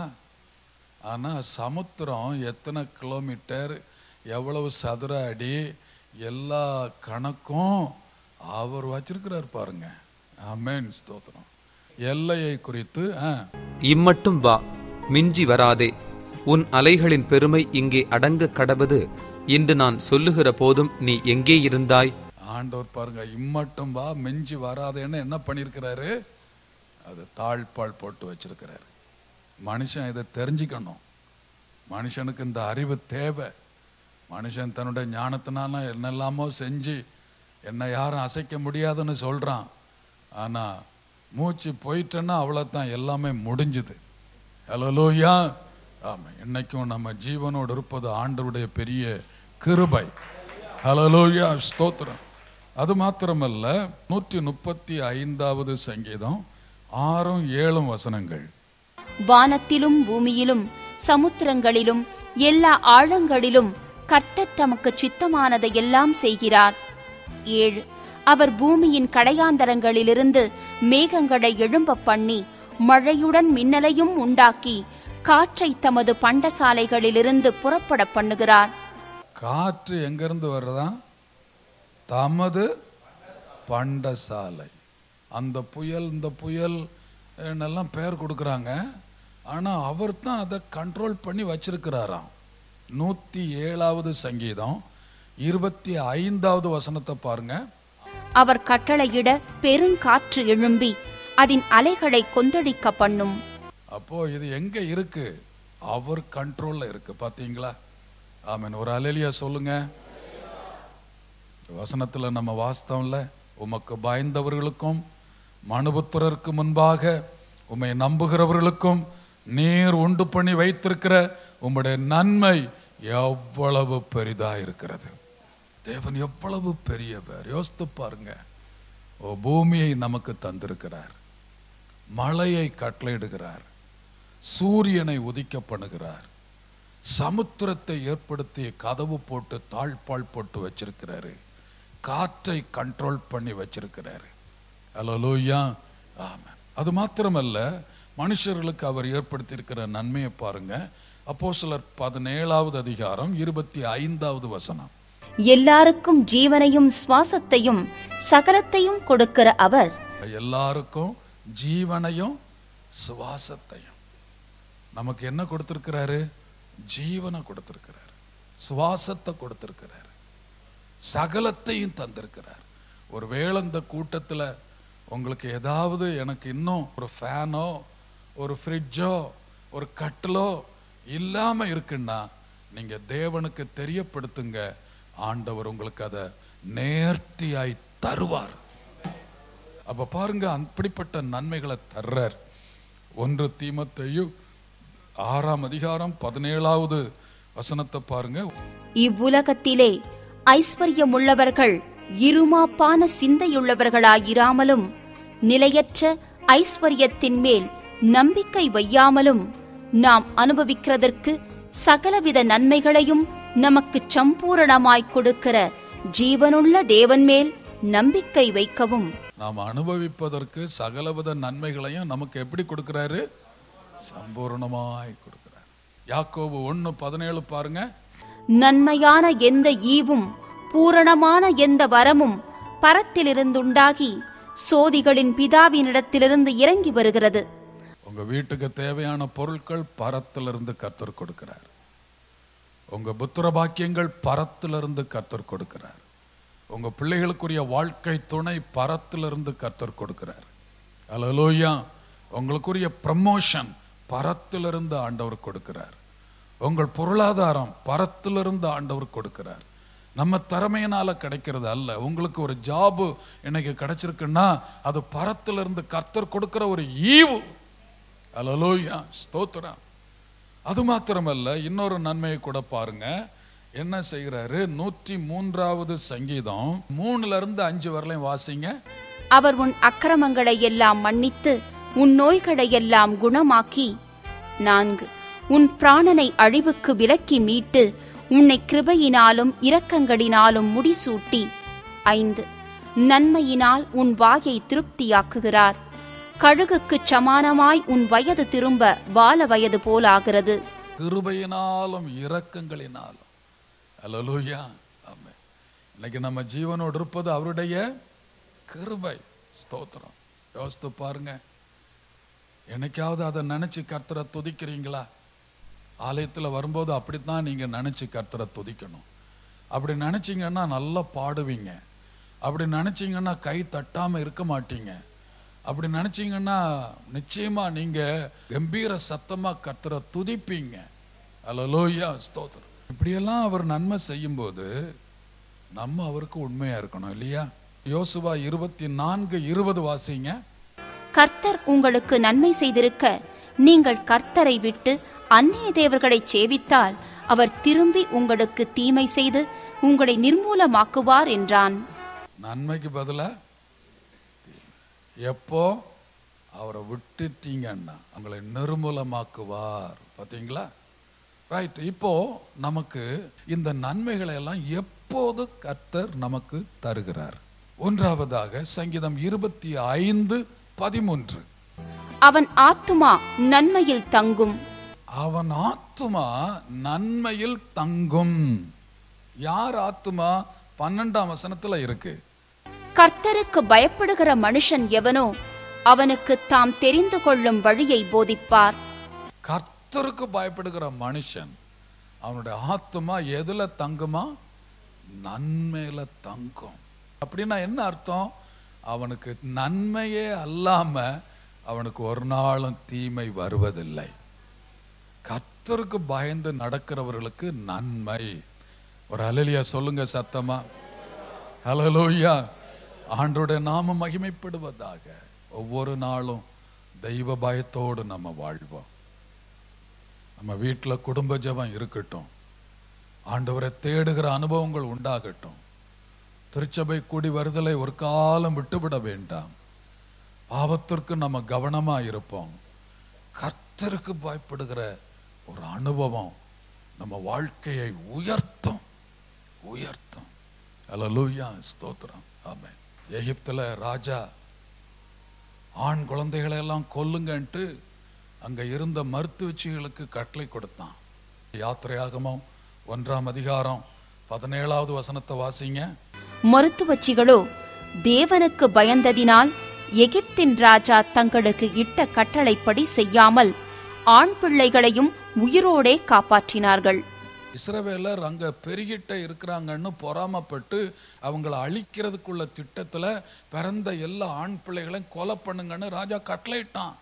ஆனா சமுத்திரம் எத்தனை கிலோமீட்டர் எவ்வளவு சதுர அடி எல்லா கணக்கும் அவர் வச்சிருக்கிறார் பாருங்க ஆமென் ஸ்தோத்திரம் எல்லையை குறித்து ஆ, இம்மட்டும் வா மிஞ்சி வராதே உன் அலைகளின் பெருமை இங்கே அடங்க கடவது இன்று நான் சொல்லுகிற போதும் நீ எங்கே இருந்தாய் ஆண்டவர் பாருங்க இம்மட்டும் வா மிஞ்சி வராதேன்னு என்ன பண்ணியிருக்கிறாரு அது தாழ்பால் போட்டு வச்சிருக்கிறாரு மனுஷன் இதை தெரிஞ்சுக்கணும் மனுஷனுக்கு இந்த அறிவு தேவை மனுஷன் தன்னுடைய ஞானத்தினால என்னெல்லாமோ செஞ்சு என்னை யாரும் அசைக்க முடியாதுன்னு சொல்றான் ஆனா மூச்சு போயிட்டேன்னா அவ்வளோதான் எல்லாமே முடிஞ்சுது ஹலோலோயா ஆமா இன்னைக்கும் நம்ம ஜீவனோடு இருப்பது ஆண்டவருடைய பெரிய கிருபை ஹலலோயா ஸ்தோத்திரம் அது மாத்திரமல்ல நூற்றி முப்பத்தி ஐந்தாவது சங்கீதம் ஆறும் ஏழும் வசனங்கள் வானத்திலும் பூமியிலும் சமுத்திரங்களிலும் எல்லா ஆழங்களிலும் கர்த்தர் தமக்கு சித்தமானதை எல்லாம் செய்கிறார் ஏழு அவர் பூமியின் கடையாந்தரங்களிலிருந்து மேகங்களை எழும்ப பண்ணி மழையுடன் மின்னலையும் உண்டாக்கி காற்றை தமது பண்டசாலைகளிலிருந்து புறப்பட பண்ணுகிறார் காற்று எங்கிருந்து வர்றதா தமது பண்டசாலை அந்த புயல் இந்த புயல் எல்லாம் பேர் கொடுக்குறாங்க ஆனால் அவர் தான் அதை கண்ட்ரோல் பண்ணி வச்சிருக்கிறாராம் நூற்றி ஏழாவது சங்கீதம் இருபத்தி ஐந்தாவது வசனத்தை பாருங்க அவர் கட்டளையிட பெருங்காற்று எழும்பி அதன் அலைகளை கொந்தளிக்க பண்ணும் அப்போ இது எங்க இருக்கு அவர் கண்ட்ரோல்ல இருக்கு பாத்தீங்களா ஆமென் ஒரு அலையிலியா சொல்லுங்க வசனத்துல நம்ம வாஸ்தவம்ல உமக்கு பயந்தவர்களுக்கும் மனுபுத்திரருக்கு முன்பாக உம்மை நம்புகிறவர்களுக்கும் நீர் உண்டு பண்ணி வைத்திருக்கிற உம்முடைய நன்மை எவ்வளவு பெரிதா இருக்கிறது தேவன் எவ்வளவு பெரியவர் யோசித்து பாருங்க ஓ பூமியை நமக்கு தந்திருக்கிறார் மழையை கட்டளையிடுகிறார் சூரியனை உதிக்க பண்ணுகிறார் சமுத்திரத்தை ஏற்படுத்தி கதவு போட்டு தாழ்பால் போட்டு வச்சிருக்கிறாரு காற்றை கண்ட்ரோல் பண்ணி வச்சிருக்கிறாரு அலலூயா ஆமென் அது மாத்திரமல்ல மனுஷர்களுக்கு அவர் ஏற்படுத்தியிருக்கிற நன்மையை பாருங்க அப்போ சிலர் பதினேழாவது அதிகாரம் இருபத்தி ஐந்தாவது வசனம் எல்லாருக்கும் ஜீவனையும் சுவாசத்தையும் சகலத்தையும் கொடுக்கிற அவர் எல்லாருக்கும் ஜீவனையும் சுவாசத்தையும் நமக்கு என்ன கொடுத்திருக்கிறாரு ஜீவனை கொடுத்திருக்கிறார் சுவாசத்தை கொடுத்திருக்கிறார் சகலத்தையும் தந்திருக்கிறார் ஒருவேளை இந்த கூட்டத்தில் உங்களுக்கு ஏதாவது எனக்கு இன்னும் ஒரு ஃபேனோ ஒரு ஃப்ரிட்ஜோ ஒரு கட்டிலோ இல்லாம இருக்குன்னா நீங்க தேவனுக்கு தெரியப்படுத்துங்க ஆண்டவர் உங்களுக்கு அதை நேர்த்தியாய் தருவார் அப்ப பாருங்க அப்படிப்பட்ட நன்மைகளை தர்றார் ஒன்று தீமத்தையும் ஆறாம் அதிகாரம் பதினேழாவது வசனத்தை பாருங்க இவ்வுலகத்திலே ஐஸ்வர்யமுள்ளவர்கள் இருமாப்பான சிந்தையுள்ளவர்களாயிராமலும் நிலையற்ற ஐஸ்வர்யத்தின் மேல் நம்பிக்கை வையாமலும் நாம் அனுபவிக்கிறதற்கு சகலவித நன்மைகளையும் நமக்கு சம்பூரணமாய் கொடுக்கிற ஜீவனுள்ள தேவன் மேல் நம்பிக்கை வைக்கவும் நாம் அனுபவிப்பதற்கு சகலவித நன்மைகளையும் நமக்கு எப்படி கொடுக்கிறாரு சம்பூர்ணமாய் கொடுக்கிறார் யாக்கோபு ஒன்று பதினேழு பாருங்க நன்மையான எந்த ஈவும் பூரணமான எந்த வரமும் பரத்திலிருந்துண்டாகி சோதிகளின் பிதாவினிடத்திலிருந்து இறங்கி வருகிறது உங்க வீட்டுக்கு தேவையான பொருட்கள் பரத்திலிருந்து கத்தர் கொடுக்கிறார் உங்க புத்திர பாக்கியங்கள் பரத்திலிருந்து கத்தர் கொடுக்கிறார் உங்க பிள்ளைகளுக்குரிய வாழ்க்கை துணை பரத்திலிருந்து கத்தர் கொடுக்கிறார் அலலோயா உங்களுக்குரிய ப்ரமோஷன் பரத்திலிருந்து ஆண்டவர் கொடுக்கிறார் உங்கள் பொருளாதாரம் பரத்திலிருந்து ஆண்டவர் கொடுக்கிறார் நம்ம திறமையினால கிடைக்கிறது அல்ல உங்களுக்கு ஒரு ஜாபு இன்னைக்கு கிடைச்சிருக்குன்னா அது பரத்திலிருந்து கர்த்தர் கொடுக்கிற ஒரு ஈவு அலலோயா ஸ்தோத்திரம் அது மாத்திரமல்ல இன்னொரு நன்மையை கூட பாருங்க என்ன செய்கிறாரு நூற்றி மூன்றாவது சங்கீதம் மூணுல இருந்து அஞ்சு வரலையும் வாசிங்க அவர் உன் அக்கிரமங்களை எல்லாம் மன்னித்து உன் நோய்களை எல்லாம் குணமாக்கி நான்கு உன் பிராணனை அழிவுக்கு விலக்கி மீட்டு உன்னை கிருபையினாலும் இரக்கங்களினாலும் முடிசூட்டி ஐந்து நன்மையினால் உன் வாயை திருப்தியாக்குகிறார் கழுகுக்குச் சமானமாய் உன் வயது திரும்ப பால வயது போலாகிறது கிருபையினாலும் இரக்கங்களினாலும் அல்லலூயா ஆமென் இன்னைக்கு நம்ம ஜீவனோடு இருப்பது அவருடைய கிருபை ஸ்தோத்திரம் யோசித்து பாருங்க என்னைக்காவது அதை நினைச்சு கர்த்தரை துதிக்கிறீங்களா ஆலயத்தில் வரும்போது அப்படித்தான் நீங்க நினைச்சு கர்த்தரை துதிக்கணும் அப்படி நினைச்சீங்கன்னா நல்லா பாடுவீங்க அப்படி நினைச்சீங்கன்னா கை தட்டாம இருக்க மாட்டீங்க அப்படி நினைச்சீங்கன்னா நிச்சயமா நீங்க கம்பீர சத்தமா கர்த்தரை துதிப்பீங்க அல்லலோயா ஸ்தோத்திரம் இப்படியெல்லாம் அவர் நன்மை செய்யும்போது நம்ம அவருக்கு உண்மையா இருக்கணும் இல்லையா யோசுவா இருபத்தி நான்கு இருபது வாசிங்க கர்த்தர் உங்களுக்கு நன்மை செய்திருக்க நீங்கள் கர்த்தரை விட்டு அந்நிய தேவர்களை சேவித்தால் அவர் திரும்பி உங்களுக்கு தீமை செய்து உங்களை நிர்மூலமாக்குவார் என்றான் நன்மைக்கு பதிலா எப்போ அவரை விட்டுட்டீங்கன்னா உங்களை நிர்மூலமாக்குவார் பார்த்தீங்களா ரைட் இப்போ நமக்கு இந்த நன்மைகளை எல்லாம் எப்போது கர்த்தர் நமக்கு தருகிறார் ஒன்றாவதாக சங்கீதம் இருபத்தி ஐந்து பதிமூன்று அவன் ஆத்துமா நன்மையில் தங்கும் அவன் ஆத்துமா நன்மையில் தங்கும் யார் ஆத்துமா பன்னெண்டாம் வசனத்துல இருக்கு கர்த்தருக்கு பயப்படுகிற மனுஷன் எவனோ அவனுக்கு தாம் தெரிந்து கொள்ளும் வழியை போதிப்பார் கர்த்தருக்கு பயப்படுகிற மனுஷன் அவனுடைய ஆத்துமா எதுல தங்குமா நன்மையில தங்கும் அப்படின்னா என்ன அர்த்தம் அவனுக்கு நன்மையே அல்லாம அவனுக்கு ஒரு நாளும் தீமை வருவதில்லை கர்த்தருக்கு பயந்து நடக்கிறவர்களுக்கு நன்மை ஒரு அலலியா சொல்லுங்க சத்தமா ஹலலூயா ஆண்டோட நாம மகிமைப்படுவதாக ஒவ்வொரு நாளும் தெய்வ பயத்தோடு நம்ம வாழ்வோம் நம்ம வீட்டில் குடும்ப ஜெபம் இருக்கட்டும் ஆண்டவரை தேடுகிற அனுபவங்கள் உண்டாகட்டும் திருச்சபை கூடி வருதலை ஒரு காலம் விட்டுவிட வேண்டாம் பாவத்திற்கு நம்ம கவனமா இருப்போம் கர்த்தருக்கு பயப்படுகிற ஒரு அனுபவம் நம்ம வாழ்க்கையை உயர்த்தும் உயர்த்தும் அல்லூயா ஸ்தோத்திரம் ஆமென் எகிப்துல ராஜா ஆண் குழந்தைகளை எல்லாம் கொல்லுங்கன்ட்டு அங்க இருந்த மருத்துவச்சிகளுக்கு கட்டளை கொடுத்தான் யாத்திரையாகமம் ஒன்றாம் அதிகாரம் பதினேழாவது வசனத்தை வாசிங்க மருத்துவச்சிகளோ தேவனுக்கு பயந்ததினால் எகிப்தின் ராஜா தங்களுக்கு இட்ட கட்டளைப்படி செய்யாமல் ஆண் பிள்ளைகளையும் உயிரோடே காப்பாற்றினார்கள் இஸ்ரவேலர் அங்க பெருகிட்ட இருக்கிறாங்கன்னு பொறாமப்பட்டு அவங்கள அழிக்கிறதுக்குள்ள திட்டத்துல பிறந்த எல்லா ஆண் பிள்ளைகளையும் கொலை பண்ணுங்கன்னு ராஜா கட்டளையிட்டான்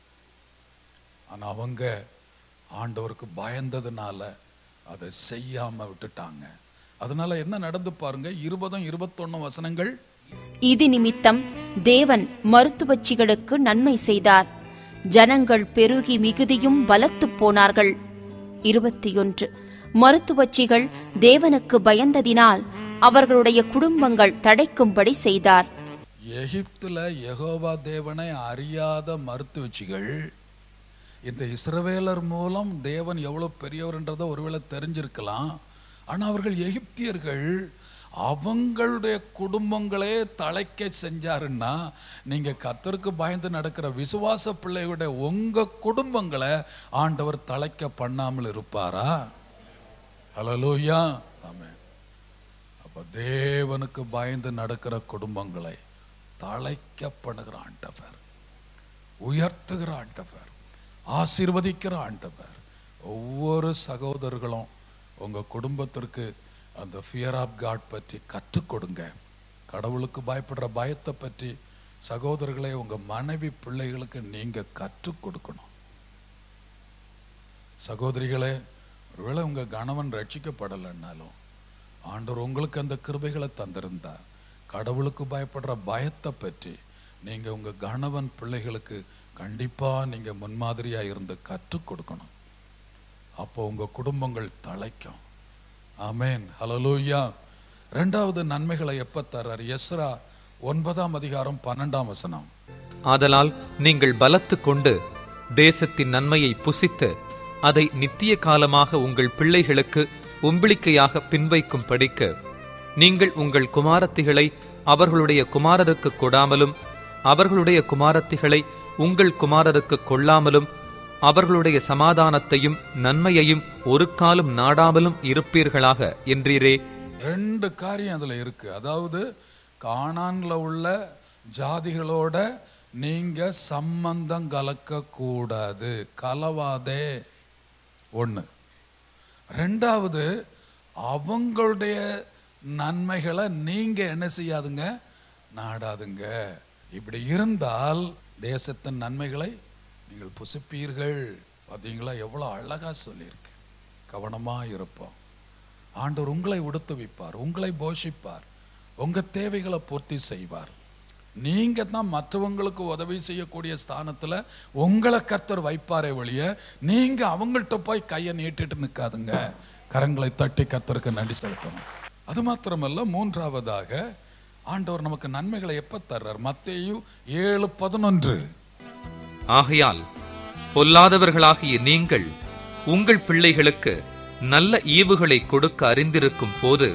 ஆனா அவங்க ஆண்டவருக்கு பயந்ததுனால அதை செய்யாம விட்டுட்டாங்க அதனால என்ன நடந்து பாருங்க இருபதும் இருபத்தொன்னும் வசனங்கள் இது நிமித்தம் தேவன் மருத்துவச்சிகளுக்கு நன்மை செய்தார் ஜனங்கள் பெருகி மிகுதியும் பலத்துப் போனார்கள் இருபத்தி ஒன்று மருத்துவச்சிகள் தேவனுக்கு பயந்ததினால் அவர்களுடைய குடும்பங்கள் தடைக்கும்படி செய்தார் எகிப்துல யெகோவா தேவனை அறியாத மருத்துவச்சிகள் இந்த இஸ்ரவேலர் மூலம் தேவன் எவ்வளவு பெரியவர்ன்றதை ஒருவேளை தெரிஞ்சிருக்கலாம் ஆனா அவர்கள் எகிப்தியர்கள் அவங்களுடைய குடும்பங்களே தழைக்க செஞ்சாருன்னா நீங்க கர்த்தருக்கு பயந்து நடக்கிற விசுவாச பிள்ளைகளுடைய உங்க குடும்பங்களை ஆண்டவர் தழைக்க பண்ணாமல் இருப்பாரா ஹalleluya ஆமென் அப்ப தேவனுக்கு பயந்து நடக்கிற குடும்பங்களை தழைக்க பண்ணுகிற ஆண்டவர் உயர்த்துகிற ஆண்டவர் ஆசீர்வதிக்கிற ஆண்டவர் ஒவ்வொரு சகோதரர்களும் உங்க குடும்பத்திற்கு அந்த ஃபியர் ஆஃப் காட் பற்றி கற்றுக் கொடுங்க கடவுளுக்கு பயப்படுற பயத்தை பற்றி சகோதரர்களே உங்க மனைவி பிள்ளைகளுக்கு நீங்க கற்றுக் கொடுக்கணும் சகோதரிகளே ஒருவேளை உங்க கணவன் ரட்சிக்கப்படலைன்னாலும் ஆண்டவர் உங்களுக்கு அந்த கிருபைகளை தந்திருந்தா கடவுளுக்கு பயப்படுற பயத்தை பற்றி நீங்க உங்க கணவன் பிள்ளைகளுக்கு கண்டிப்பா நீங்க முன்மாதிரியா இருந்து கற்றுக் கொடுக்கணும் அப்போ உங்க குடும்பங்கள் தழைக்கும் ஆமென் ஹalleluya ரெண்டாவது நன்மைகளை எப்ப தர்றார் எஸ்ரா ஒன்பதாம் அதிகாரம் பன்னெண்டாம் வசனம் ஆதலால் நீங்கள் பலத்து கொண்டு தேசத்தின் நன்மையை புசித்து அதை நித்திய காலமாக உங்கள் பிள்ளைகளுக்கு உம்பிளிக்கையாக பின்வைக்கும் படிக்க நீங்கள் உங்கள் குமாரத்திகளை அவர்களுடைய குமாரருக்கு கொடாமலும் அவர்களுடைய குமாரத்திகளை உங்கள் குமாரருக்கு கொள்ளாமலும் அவர்களுடைய சமாதானத்தையும் நன்மையையும் ஒரு காலம் நாடாமலும் இருப்பீர்களாக என்றீரே ரெண்டு காரியம் அதுல இருக்கு அதாவது கானான்ல உள்ள ஜாதிகளோட நீங்க சம்பந்தம் கலக்க கூடாது கலவாதே ஒண்ணு ரெண்டாவது அவங்களுடைய நன்மைகளை நீங்க என்ன செய்யாதுங்க நாடாதுங்க இப்படி இருந்தால் தேசத்தின் நன்மைகளை நீங்கள் புசிப்பீர்கள் பார்த்தீங்களா எவ்வளோ அழகா சொல்லியிருக்கு கவனமா இருப்போம் ஆண்டவர் உங்களை உடுத்துவிப்பார் உங்களை போஷிப்பார் உங்க தேவைகளை பூர்த்தி செய்வார் நீங்க தான் மற்றவங்களுக்கு உதவி செய்யக்கூடிய ஸ்தானத்துல உங்களை கர்த்தர் வைப்பாரே ஒழிய நீங்க அவங்கள்ட்ட போய் கையை நீட்டிட்டு நிற்காதுங்க கரங்களை தட்டி கர்த்தருக்கு நன்றி செலுத்தணும் அது மாத்திரமல்ல மூன்றாவதாக ஆண்டவர் நமக்கு நன்மைகளை எப்ப தர்றார் மத்தேயு ஏழு பதினொன்று ஆகையால் பொல்லாதவர்களாகிய நீங்கள் உங்கள் பிள்ளைகளுக்கு நல்ல ஈவுகளை கொடுக்க அறிந்திருக்கும் போது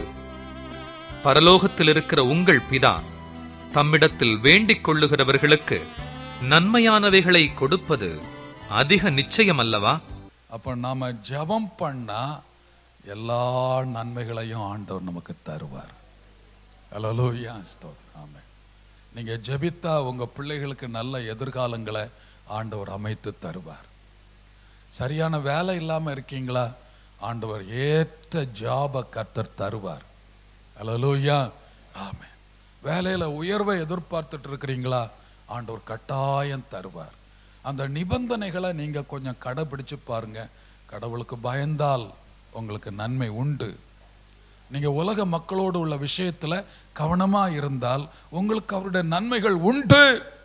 பரலோகத்தில் இருக்கிற உங்கள் பிதா தம்மிடத்தில் வேண்டிக் கொள்ளுகிறவர்களுக்கு நன்மையானவைகளை கொடுப்பது அதிக நிச்சயம் அல்லவா அப்ப நாம ஜெபம் பண்ணா எல்லா நன்மைகளையும் ஆண்டவர் நமக்கு தருவார் ஹalleluya ஸ்தோத்திரம் ஆமென் நீங்க ஜெபித்தா உங்க பிள்ளைகளுக்கு நல்ல எதிர்காலங்களை ஆண்டவர் அமைத்து தருவார் சரியான வேலை இல்லாம இருக்கீங்களா ஆண்டவர் ஏற்ற ஜாப கர்த்தர் தருவார் ஹalleluya ஆமென் வேலையில உயர்வை எதிர்பார்த்துட்டு இருக்கிறீங்களா ஆண்டவர் கட்டாயம் தருவார் அந்த நிபந்தனைகளை நீங்க கொஞ்சம் கடைபிடிச்சு பாருங்க கடவுளுக்கு பயந்தால் உங்களுக்கு நன்மை உண்டு நீங்க உலக மக்களோடு உள்ள விஷயத்துல கவனமா இருந்தால் உங்களுக்கு அவருடைய நன்மைகள் உண்டு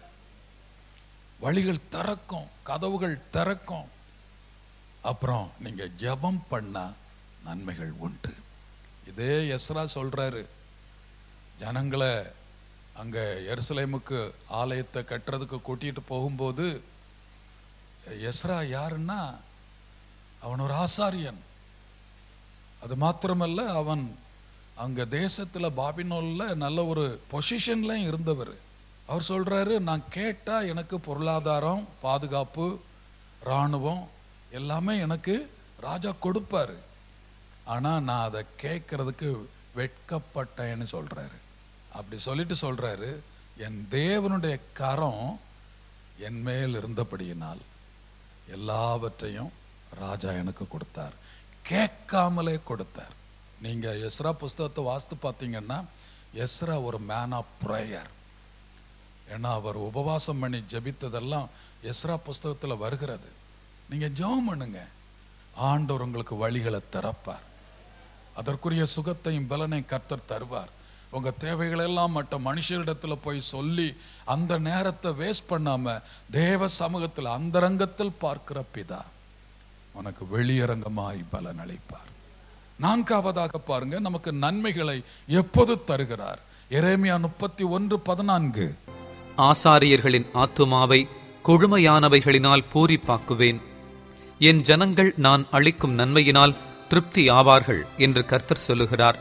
வழிகள் திறக்கும் கதவுகள் திறக்கும் அப்புறம் நீங்க ஜெபம் பண்ணா நன்மைகள் உண்டு இதே எஸ்ரா சொல்றாரு ஜனங்களை அங்க எருசலேமுக்கு ஆலயத்தை கட்டுறதுக்கு கூட்டிட்டு போகும்போது எஸ்ரா யாருன்னா அவன் ஒரு ஆசாரியன் அது மாத்திரமல்ல அவன் அங்க தேசத்துல பாபினோல்ல நல்ல ஒரு பொசிஷன்லயும் இருந்தவர் அவர் சொல்றாரு நான் கேட்டா எனக்கு பொருளாதாரம் பாதுகாப்பு இராணுவம் எல்லாமே எனக்கு ராஜா கொடுப்பாரு ஆனா நான் அதை கேட்கறதுக்கு வெட்கப்பட்டேன்னு சொல்றாரு அப்படி சொல்லிட்டு சொல்றாரு என் தேவனுடைய கரம் என் மேல் இருந்தபடியினால் எல்லாவற்றையும் ராஜா எனக்கு கொடுத்தார் கேட்காமலே கொடுத்தார் நீங்க எஸ்ரா புஸ்தகத்தை வாசித்து பார்த்தீங்கன்னா எஸ்ரா ஒரு மேன் ஆஃப் ப்ரேயர் ஏன்னா அவர் உபவாசம் பண்ணி ஜெபித்ததெல்லாம் எஸ்ரா புஸ்தகத்துல வருகிறது நீங்க ஜெபம் பண்ணுங்க ஆண்டவர் உங்களுக்கு வழிகளை திறப்பார் அதற்குரிய சுகத்தையும் பலனையும் கர்த்தர் தருவார் உங்க தேவைகளெல்லாம் மற்ற மனுஷரிடத்துல போய் சொல்லி அந்த நேரத்தை வேஸ்ட் பண்ணாம தேவ சமூகத்தில் அந்தரங்கத்தில் பார்க்கிற பிதா உனக்கு வெளியரங்கமாய் பலன் அளிப்பார் நான்காவதாக பாருங்க நமக்கு நன்மைகளை எப்போது தருகிறார் எரேமியா முப்பத்தி ஒன்று பதினான்கு ஆசாரியர்களின் ஆத்துமாவை கொழுமையானவைகளினால் பூரிப்பாக்குவேன் என் ஜனங்கள் நான் அளிக்கும் நன்மையினால் திருப்தி ஆவார்கள் என்று கர்த்தர் சொல்லுகிறார்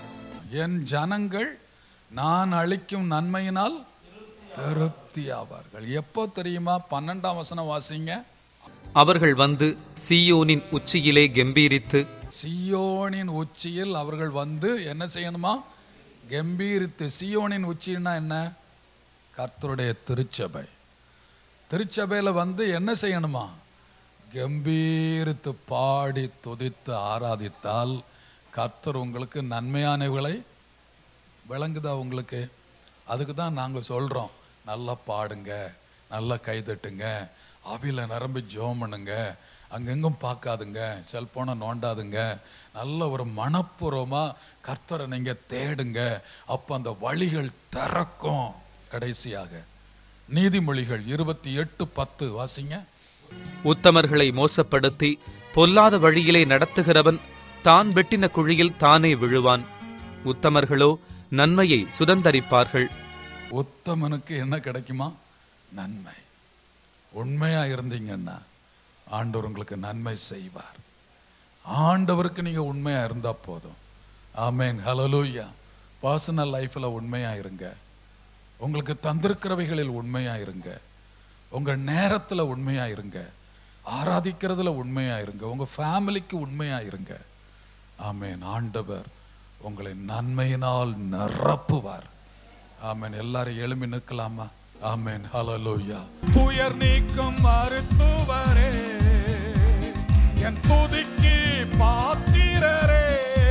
என் ஜனங்கள் நான் அளிக்கும் நன்மையினால் திருப்தி ஆவார்கள் எப்போ தெரியுமா பன்னெண்டாம் வசனம் வாசிங்க அவர்கள் வந்து சீயோனின் உச்சியிலே கெம்பீரித்து சியோனின் உச்சியில் அவர்கள் வந்து என்ன செய்யணுமா கம்பீரித்து சியோனின் உச்சின்னா என்ன கர்த்தருடைய திருச்சபை திருச்சபையில் வந்து என்ன செய்யணுமா கம்பீரித்து பாடி துதித்து ஆராதித்தால் கர்த்தர் உங்களுக்கு நன்மையானவர்களை விளங்குதா உங்களுக்கு அதுக்கு தான் நாங்கள் சொல்கிறோம் நல்லா பாடுங்க நல்லா கைதட்டுங்க ஆவியில் நிரம்பி ஜோம் பண்ணுங்க அங்கெங்கும் பார்க்காதுங்க செல்போனை நோண்டாதுங்க நல்ல ஒரு மனப்பூர்வமாக கர்த்தரை நீங்கள் தேடுங்க அப்போ அந்த வழிகள் திறக்கும் கடைசியாக நீதிமொழிகள் இருபத்தி எட்டு பத்து வாசிங்க உத்தமர்களை மோசப்படுத்தி பொல்லாத வழியிலே நடத்துகிறவன் தான் வெட்டின குழியில் தானே விழுவான் உத்தமர்களோ நன்மையை சுதந்தரிப்பார்கள் உத்தமனுக்கு என்ன கிடைக்குமா நன்மை உண்மையா இருந்தீங்கன்னா ஆண்டவர் உங்களுக்கு நன்மை செய்வார் ஆண்டவருக்கு நீங்க உண்மையா இருந்தா போதும் ஆமேன் ஹலலூயா பர்சனல் லைஃப்ல உண்மையா இருங்க உங்களுக்கு தந்திருக்கிறவைகளில் உண்மையா இருங்க உங்க நேரத்துல உண்மையா இருங்க ஆராதிக்கிறதுல உண்மையா இருங்க உங்க ஃபேமிலிக்கு உண்மையா இருங்க ஆமேன் ஆண்டவர் உங்களை நன்மையினால் நிரப்புவார் ஆமேன் எல்லாரும் எழும்பி நிற்கலாமா ஆமேன் ஹalleluya துயர் நீக்கும் மருத்துவரே என் துதிக்கு பாத்திரரே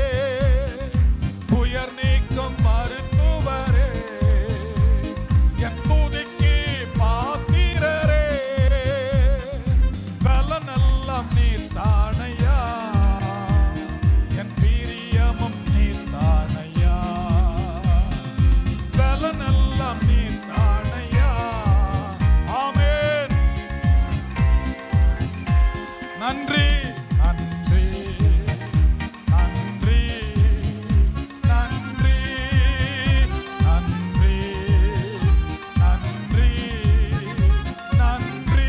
துயர் நீக்கும் மருத்துவரே என் துதிக்கு பாத்திரரே பலனெல்லாம் நீர் தானையா என் பிரியமும் நீர் தானையா பலனெல்லாம் நீர் தானையா ஆமென் நன்றி நன்றி நன்றி நன்றி நன்றி நன்றி நன்றி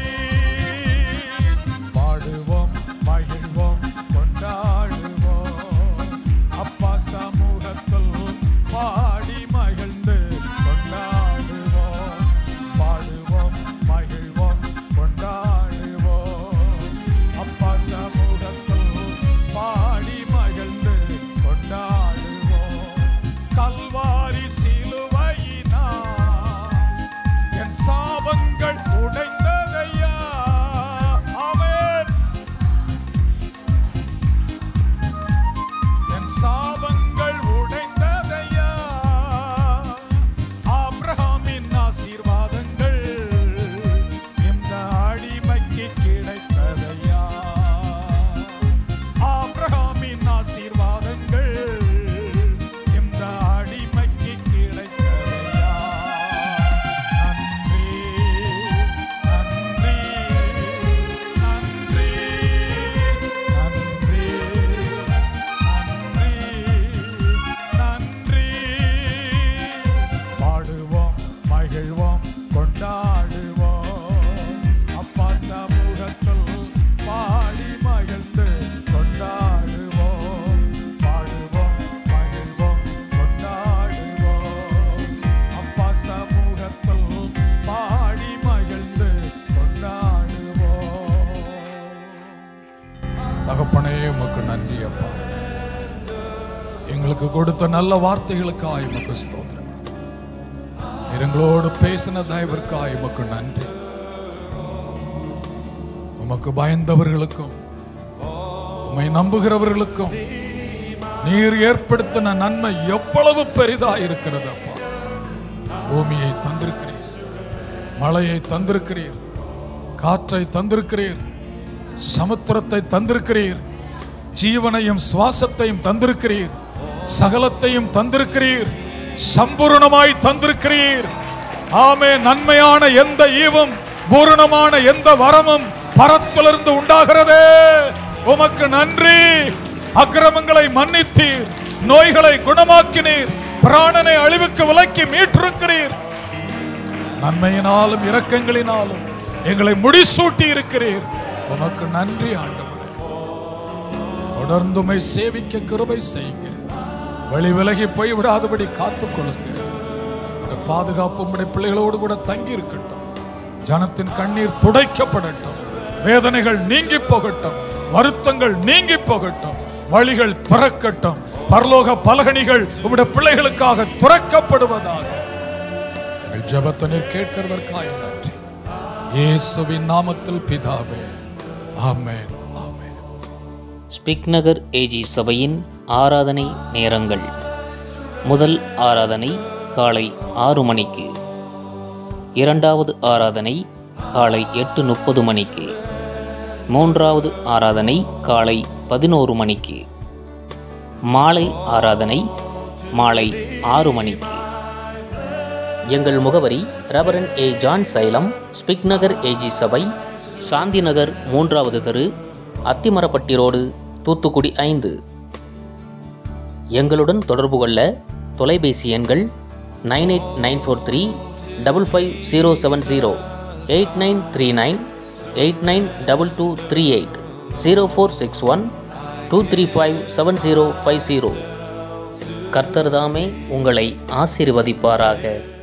பாடுவோம் மகிழ்வோம் கொண்டாடுவோம் அப்பா சமூகத்தில் பாடி மகிழ்ந்து கொண்டாடுவோம் பாடுவோம் மகிழ்வோம் கொண்டாடுவோம் அப்பா சமூகத்தில் பாடி மகிழ்ந்து கொண்டாடுவோம் கல்வாரி சிலுவையினா என் சாபங்கள் உடைந்ததையா ஆமென் என் சாபங்கள் உடைந்ததையா ஆபிரகாமின் ஆசீர்வாதங்கள் இந்த அடிமைக்கு கிடைத்ததையா ஆபிரகாமின் ஆசீர்வாதங்கள் இந்த அடிமைக்கு கிடைத்ததையா நன்றி நன்றி நன்றி நன்றி நன்றி நன்றி பாடுவோம் மகிழ்வோம் கொண்டாடுவோம் அப்பா சமூகத்தில் பாடி மகிழ்ந்து கொண்டாடுவோம் பாடுவோம் மகிழ்வோம் கொண்டாடுவோம் அப்பா சமூகத்தில் பாடி மகிழ்ந்து கொண்டாடுவோம் தகப்பனே உமக்கு நன்றி அப்பா எங்களுக்கு கொடுத்த நல்ல வார்த்தைகளுக்காய் உமக்கு ஸ்தோத்திரம் நீர் எங்களோடு பேசின தயவிற்காய் உமக்கு நன்றி உமக்கு பயந்தவர்களுக்கும் உம்மை நம்புகிறவர்களுக்கும் நீர் ஏற்படுத்தின நன்மை எவ்வளவு பெரிதா இருக்கிறது அப்பா பூமியை தந்திருக்கிறீர் மழையை தந்திருக்கிறீர் காற்றை தந்திருக்கிறீர் சமுத்திரத்தை தந்திருக்கிறீர் ஜீவனையும் சுவாசத்தையும் தந்திருக்கிறீர் சகலத்தையும் தந்திருக்கிறீர் சம்பூரணமாய் தந்திருக்கிறீர் ஆமே நன்மையான எந்த ஈவும் பூரணமான எந்த வரமும் பரத்திலிருந்து உண்டாகிறதே உமக்கு நன்றி அக்கிரமங்களை மன்னித்தீர் நோய்களை குணமாக்கினீர் பிராணனை அழிவுக்கு விலக்கி மீட்டிருக்கிறீர் நன்மையினாலும் இரக்கங்களினாலும் எங்களை முடிசூட்டி இருக்கிறீர் உமக்கு நன்றி ஆண்டவரே தொடர்ந்து உம்மை சேவிக்க கிருபை செய்யுங்க வழி விலகி போய் விடாதபடி காத்துக்கொள்ளுங்க இந்த பாதுகாப்பு உங்களுடைய பிள்ளைகளோடு கூட தங்கி இருக்கட்டும் ஜனத்தின் கண்ணீர் துடைக்கப்படட்டும் வேதனைகள் நீங்கி போகட்டும் வருத்தங்கள் நீங்கி போகட்டும் வழிகள் திறக்கட்டும் பரலோக பலகணிகள் உங்களுடைய பிள்ளைகளுக்காக துறக்கப்படுவதாக எங்கள் ஜெபத்தை நீர் கேட்கிறதற்காக நன்றி இயேசுவின் நாமத்தில் பிதாவே ஆமென் ஆமென் ஸ்பிக் நகர் ஏஜி சபையின் ஆராதனை நேரங்கள் முதல் ஆராதனை காலை ஆறு மணிக்கு இரண்டாவது ஆராதனை காலை எட்டு முப்பது மணிக்கு மூன்றாவது ஆராதனை காலை பதினோரு மணிக்கு மாலை ஆராதனை மாலை ஆறு மணிக்கு எங்கள் முகவரி ரெவரன் ஏ ஜான் சைலம் ஸ்பிக் நகர் ஏஜி சபை சாந்தி நகர் மூன்றாவது தெரு அத்திமரப்பட்டி ரோடு தூத்துக்குடி ஐந்து எங்களுடன் தொடர்பு கொள்ள தொலைபேசி எண்கள் nine eight nine four three double five zero seven zero eight nine three nine eight nine double two three eight zero four six one two three five seven zero five zero கர்த்தர் தாமே உங்களை ஆசீர்வதிப்பாராக